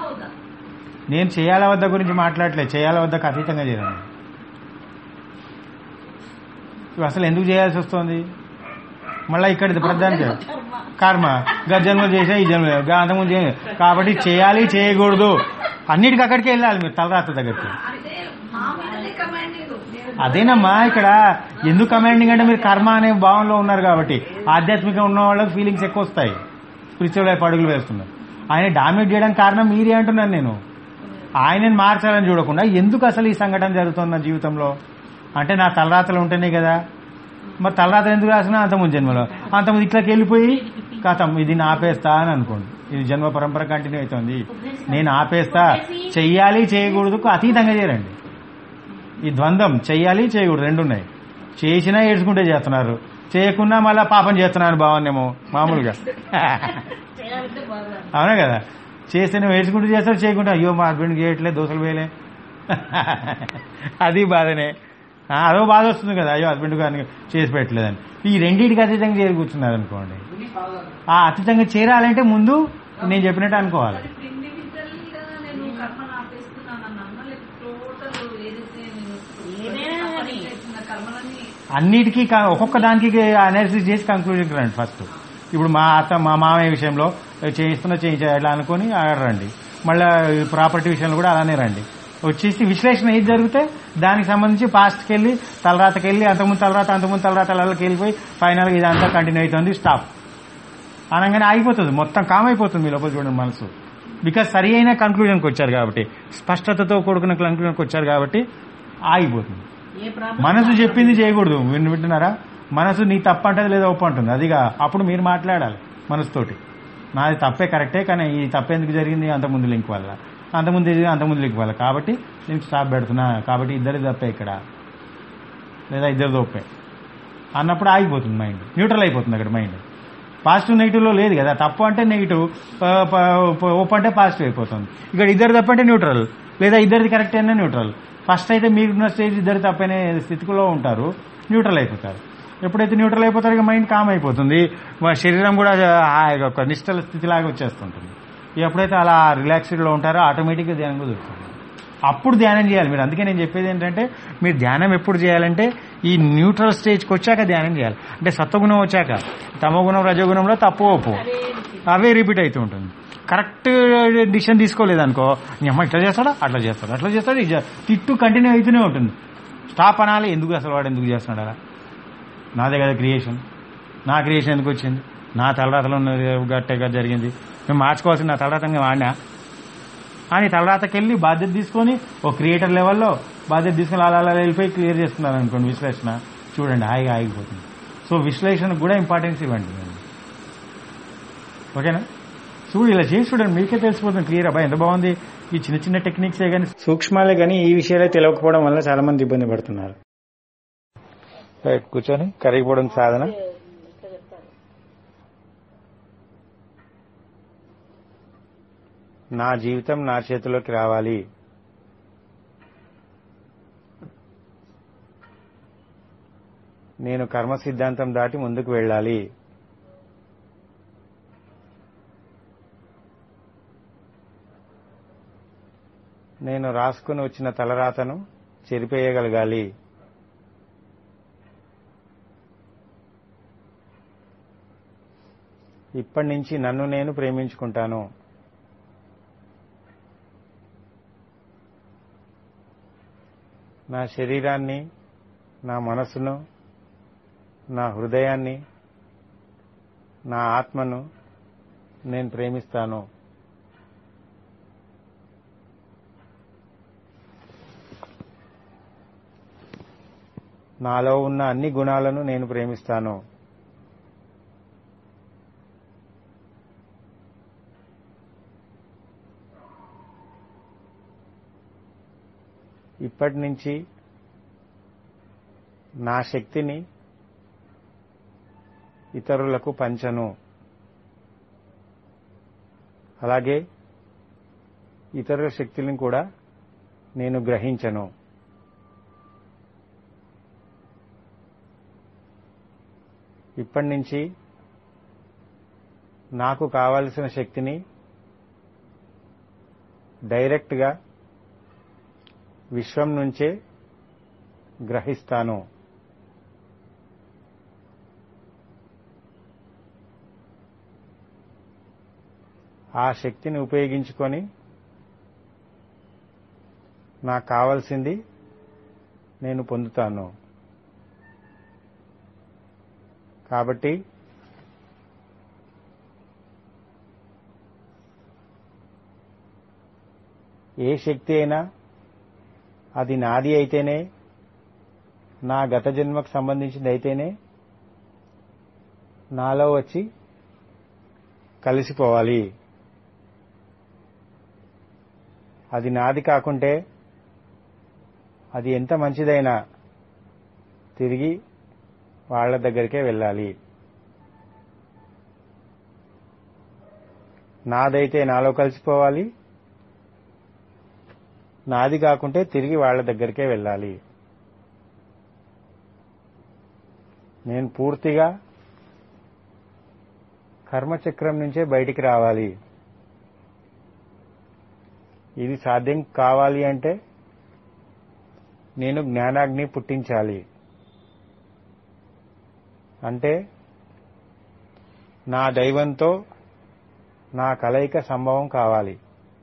వద్దా నేను చేయాల వద్ద గురించి మాట్లాడలేదు చేయాల వద్దకు అతీతంగా చేయాలి ఇవి అసలు ఎందుకు చేయాల్సి వస్తుంది మళ్ళీ ఇక్కడ ప్రధానికి కర్మ కర్మ గత జన్మ చేసా ఈ జన్మ గా అంతకుముందు చేయ- కాబట్టి చేయాలి చేయకూడదు అన్నిటికీ అక్కడికి వెళ్ళాలి మీరు తలరాత దగ్గరికి అంటే మా మీదనే కమాండింగ్ అదేనమ్మా ఇక్కడ ఎందుకు కమాండింగ్ అంటే మీరు కర్మ అనే భావంలో ఉన్నారు కాబట్టి ఆధ్యాత్మికంగా ఉన్న వాళ్ళకి ఫీలింగ్స్ ఎక్కువ వస్తాయి స్పిరిచువల్ వైపు అడుగులు వేస్తున్నారు ఆయన డామినేట్ చేయడానికి కారణం మీరే అంటున్నాను నేను ఆయనని మార్చాలని చూడకుండా ఎందుకు అసలు ఈ సంఘటన జరుగుతుంది నా జీవితంలో అంటే నా తలరాతలు ఉంటేనే కదా మరి తలరాత ఎందుకు రాసినా అంతకుముందు జన్మలో అంతకుముందు ఇట్లకి వెళ్ళిపోయి కథం ఇది నా ఆపేస్తా అని అనుకోండి ఇది జన్మ పరంపర కంటిన్యూ అవుతుంది నేను ఆపేస్తా చెయ్యాలి చేయకూడదు అతీతంగా చేరండి ఈ ద్వంద్వం చెయ్యాలి చేయకూడదు రెండు ఉన్నాయి చేసినా ఏడ్చుకుంటే చేస్తున్నారు చేయకున్నా మళ్ళీ పాపం చేస్తున్నాను భావన్నేమో మామూలుగా చేయాలంటే బాగా అవునా కదా చేస్తేనే వేసుకుంటూ చేస్తారు చేయకుండా అయ్యో మా హస్బెండ్ చేయట్లేదు దోశలు వేయలే అది బాధనే ఆ, అదో బాధ వస్తుంది కదా అయ్యో హస్బెండ్ గారిని చేసి పెట్టలేదని ఈ రెండింటికి అతీతంగా చేరి కూర్చున్నారు అనుకోండి ఆ అతీతంగా చేరాలంటే ముందు నేను చెప్పినట్టు అనుకోవాలి మరి ఇండివిజువల్ గా నేను కర్మను ఆపేస్తున్నాను అన్నా లేక టోటల్ ఏదైతే నేను ఏదైనా కానీ. చేస్తున్న కర్మలని అన్నిటికీ క- ఒక్కొక్క దానికి అనాలిసిస్ చేసి కంక్లూజన్కి రండి ఫస్ట్ ఇప్పుడు మా అత్త మా మామయ్య విషయంలో చేయిస్తున్నా చేయించా ఇట్లా అనుకుని ఆడ రండి మళ్ళీ ప్రాపర్టీ విషయంలో కూడా అలానే రండి వచ్చేసి విశ్లేషణ ఏది జరిగితే దానికి సంబంధించి పాస్ట్కి వెళ్ళి తలరాతకి వెళ్ళి అంతకుముందు తలరాత అంతకుముందు తలరాత అలకి వెళ్ళిపోయి ఫైనల్గా ఇదంతా కంటిన్యూ అవుతుంది స్టాప్ అనగానే ఆగిపోతుంది మొత్తం కామ్ అయిపోతుంది మీ లోపల చూడండి మనసు బికాస్ సరి అయిన కంక్లూజన్కి వచ్చారు కాబట్టి స్పష్టతతో కూడుకున్న కంక్లూజన్కి వచ్చారు కాబట్టి ఆగిపోతుంది ఏ ప్రాబ్లం మనసు చెప్పింది చేయకూడదు విన్ వింటున్నారా మనసు నీ తప్పు అంటది లేదా ఒప్పు అంటుంది అదిగా అప్పుడు మీరు మాట్లాడాలి మనసుతోటి నాది తప్పే కరెక్టే కానీ ఈ తప్పు ఎందుకు జరిగింది అంతకుముందు లింక్ వల్ల అంతకుముందు ఇది అంతకుముందు లింక్ వల్ల కాబట్టి నేను స్టాప్ పెడుతున్నా కాబట్టి ఇద్దరి తప్పే ఇక్కడ లేదా ఇద్దరు తప్పే అన్నప్పుడు ఆగిపోతుంది మైండ్ న్యూట్రల్ అయిపోతుంది అక్కడ మైండ్ పాజిటివ్ నెగిటివ్లో లేదు కదా తప్పు అంటే నెగిటివ్ ఒప్పు అంటే పాజిటివ్ అయిపోతుంది ఇక్కడ ఇద్దరు తప్పు అంటే న్యూట్రల్ లేదా ఇద్దరిది కరెక్ట్ అయినా న్యూట్రల్ ఫస్ట్ అయితే మీరున్న స్టేజ్ ఇద్దరు తప్పనే స్థితిలో ఉంటారు న్యూట్రల్ అయిపోతారు ఎప్పుడైతే న్యూట్రల్ అయిపోతారో ఇక మైండ్ కామ్ అయిపోతుంది మా శరీరం కూడా ఆ ఒక నిష్టల స్థితిలాగా వచ్చేస్తుంటుంది ఎప్పుడైతే అలా రిలాక్స్డ్లో ఉంటారో ఆటోమేటిక్గా ధ్యానం కుదురుతుంది అప్పుడు ధ్యానం చేయాలి మీరు అందుకే నేను చెప్పేది ఏంటంటే మీరు ధ్యానం ఎప్పుడు చేయాలంటే ఈ న్యూట్రల్ స్టేజ్కి వచ్చాక ధ్యానం చేయాలి అంటే సత్వగుణం వచ్చాక తమగుణం రజోగుణంలో తప్పు ఒప్పు అవే రిపీట్ అవుతూ ఉంటుంది కరెక్ట్ డిసిషన్ తీసుకోలేదు అనుకో నీ అమ్మ ఇట్లా చేస్తాడా అట్లా చేస్తాడు అట్లా చేస్తాడు ఇది చే- తిట్టు కంటిన్యూ అవుతూనే ఉంటుంది స్టాప్ అనాలి ఎందుకు అసలు వాడు ఎందుకు చేస్తున్నాడు అలా నాదే కదా క్రియేషన్ నా క్రియేషన్ ఎందుకు వచ్చింది నా తలరాతలో ఉన్నది గట్టగా జరిగింది మేము మార్చుకోవాల్సిన నా తలరాతంగా వాడినా అని తలరాతకి వెళ్ళి బాధ్యత తీసుకొని ఓ క్రియేటర్ లెవెల్లో బాధ్యత తీసుకొని అలా అలా వెళ్ళిపోయి క్లియర్ చేస్తున్నారు అనుకోండి విశ్లేషణ చూడండి హాయిగా ఆగిపోతుంది సో విశ్లేషణకు కూడా ఇంపార్టెన్స్ ఇవ్వండి మీరు. ఓకేనా చూడు ఇలా చేసి చూడండి మీకే తెలిసిపోతుంది క్లియర్ అబ్బాయి ఎంత బాగుంది ఈ చిన్న చిన్న టెక్నిక్సే కానీ సూక్ష్మాలే కానీ ఈ విషయాలే తెలియకపోవడం వల్ల చాలా మంది ఇబ్బంది పడుతున్నారు రైట్ కూర్చొని కరిగిపోవడం సాధన నా జీవితం నా చేతిలోకి రావాలి నేను కర్మ సిద్ధాంతం దాటి ముందుకు వెళ్ళాలి నేను రాసుకుని వచ్చిన తలరాతను చెరిపేయగలగాలి ఇప్పటి నుంచి నన్ను నేను ప్రేమించుకుంటాను నా శరీరాన్ని నా మనసును నా హృదయాన్ని నా ఆత్మను నేను ప్రేమిస్తాను నాలో ఉన్న అన్ని గుణాలను నేను ప్రేమిస్తాను ఇప్పటి నుంచి నా శక్తిని ఇతరులకు పంచను అలాగే ఇతరుల శక్తులను కూడా నేను గ్రహించను ఇప్పటి నుంచి నాకు కావలసిన శక్తిని డైరెక్ట్గా విశ్వం నుంచే గ్రహిస్తాను ఆ శక్తిని ఉపయోగించుకొని నాకు కావాల్సింది నేను పొందుతాను కాబట్టి ఏ శక్తి అయినా అది నాది అయితేనే నా గత జన్మకు సంబంధించింది అయితేనే నాలో వచ్చి కలిసిపోవాలి అది నాది కాకుంటే అది ఎంత మంచిదైనా తిరిగి వాళ్ళ దగ్గరికే వెళ్ళాలి నాదైతే నాలో కలిసిపోవాలి నాది కాకుంటే తిరిగి వాళ్ళ దగ్గరికే వెళ్ళాలి నేను పూర్తిగా కర్మచక్రం నుంచే బయటికి రావాలి ఇది సాధ్యం కావాలి అంటే నేను జ్ఞానాగ్ని పుట్టించాలి అంటే నా దైవంతో నా కలయిక సంభవం కావాలి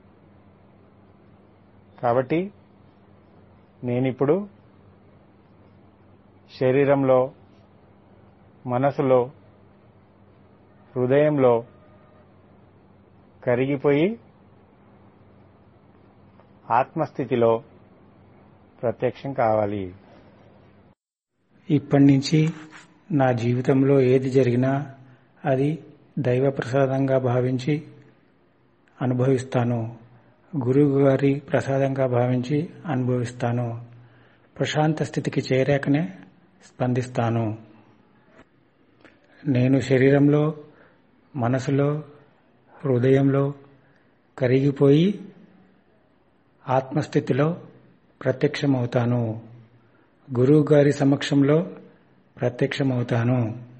కాబట్టి నేనిప్పుడు శరీరంలో మనసులో హృదయంలో కరిగిపోయి ఆత్మస్థితిలో ప్రత్యక్షం కావాలి ఇప్పటి నుంచి నా జీవితంలో ఏది జరిగినా అది దైవ ప్రసాదంగా భావించి అనుభవిస్తాను గురువు గారి ప్రసాదంగా భావించి అనుభవిస్తాను ప్రశాంత స్థితికి చేరాకనే స్పందిస్తాను నేను శరీరంలో మనసులో హృదయంలో కరిగిపోయి ఆత్మస్థితిలో ప్రత్యక్షమవుతాను గురువు గారి సమక్షంలో ప్రత్యక్షమవుతాను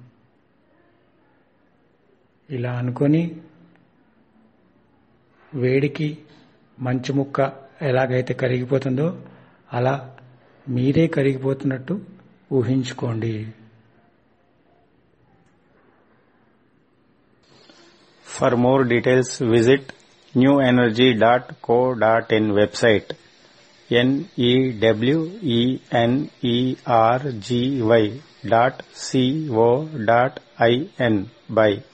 ఇలా అనుకొని వేడికి మంచు ముక్క ఎలాగైతే కరిగిపోతుందో అలా మీరే కరిగిపోతున్నట్టు ఊహించుకోండి for more details visit newenergy.co.in website n-e-w-e-n-e-r-g-y dot c-o dot i-n by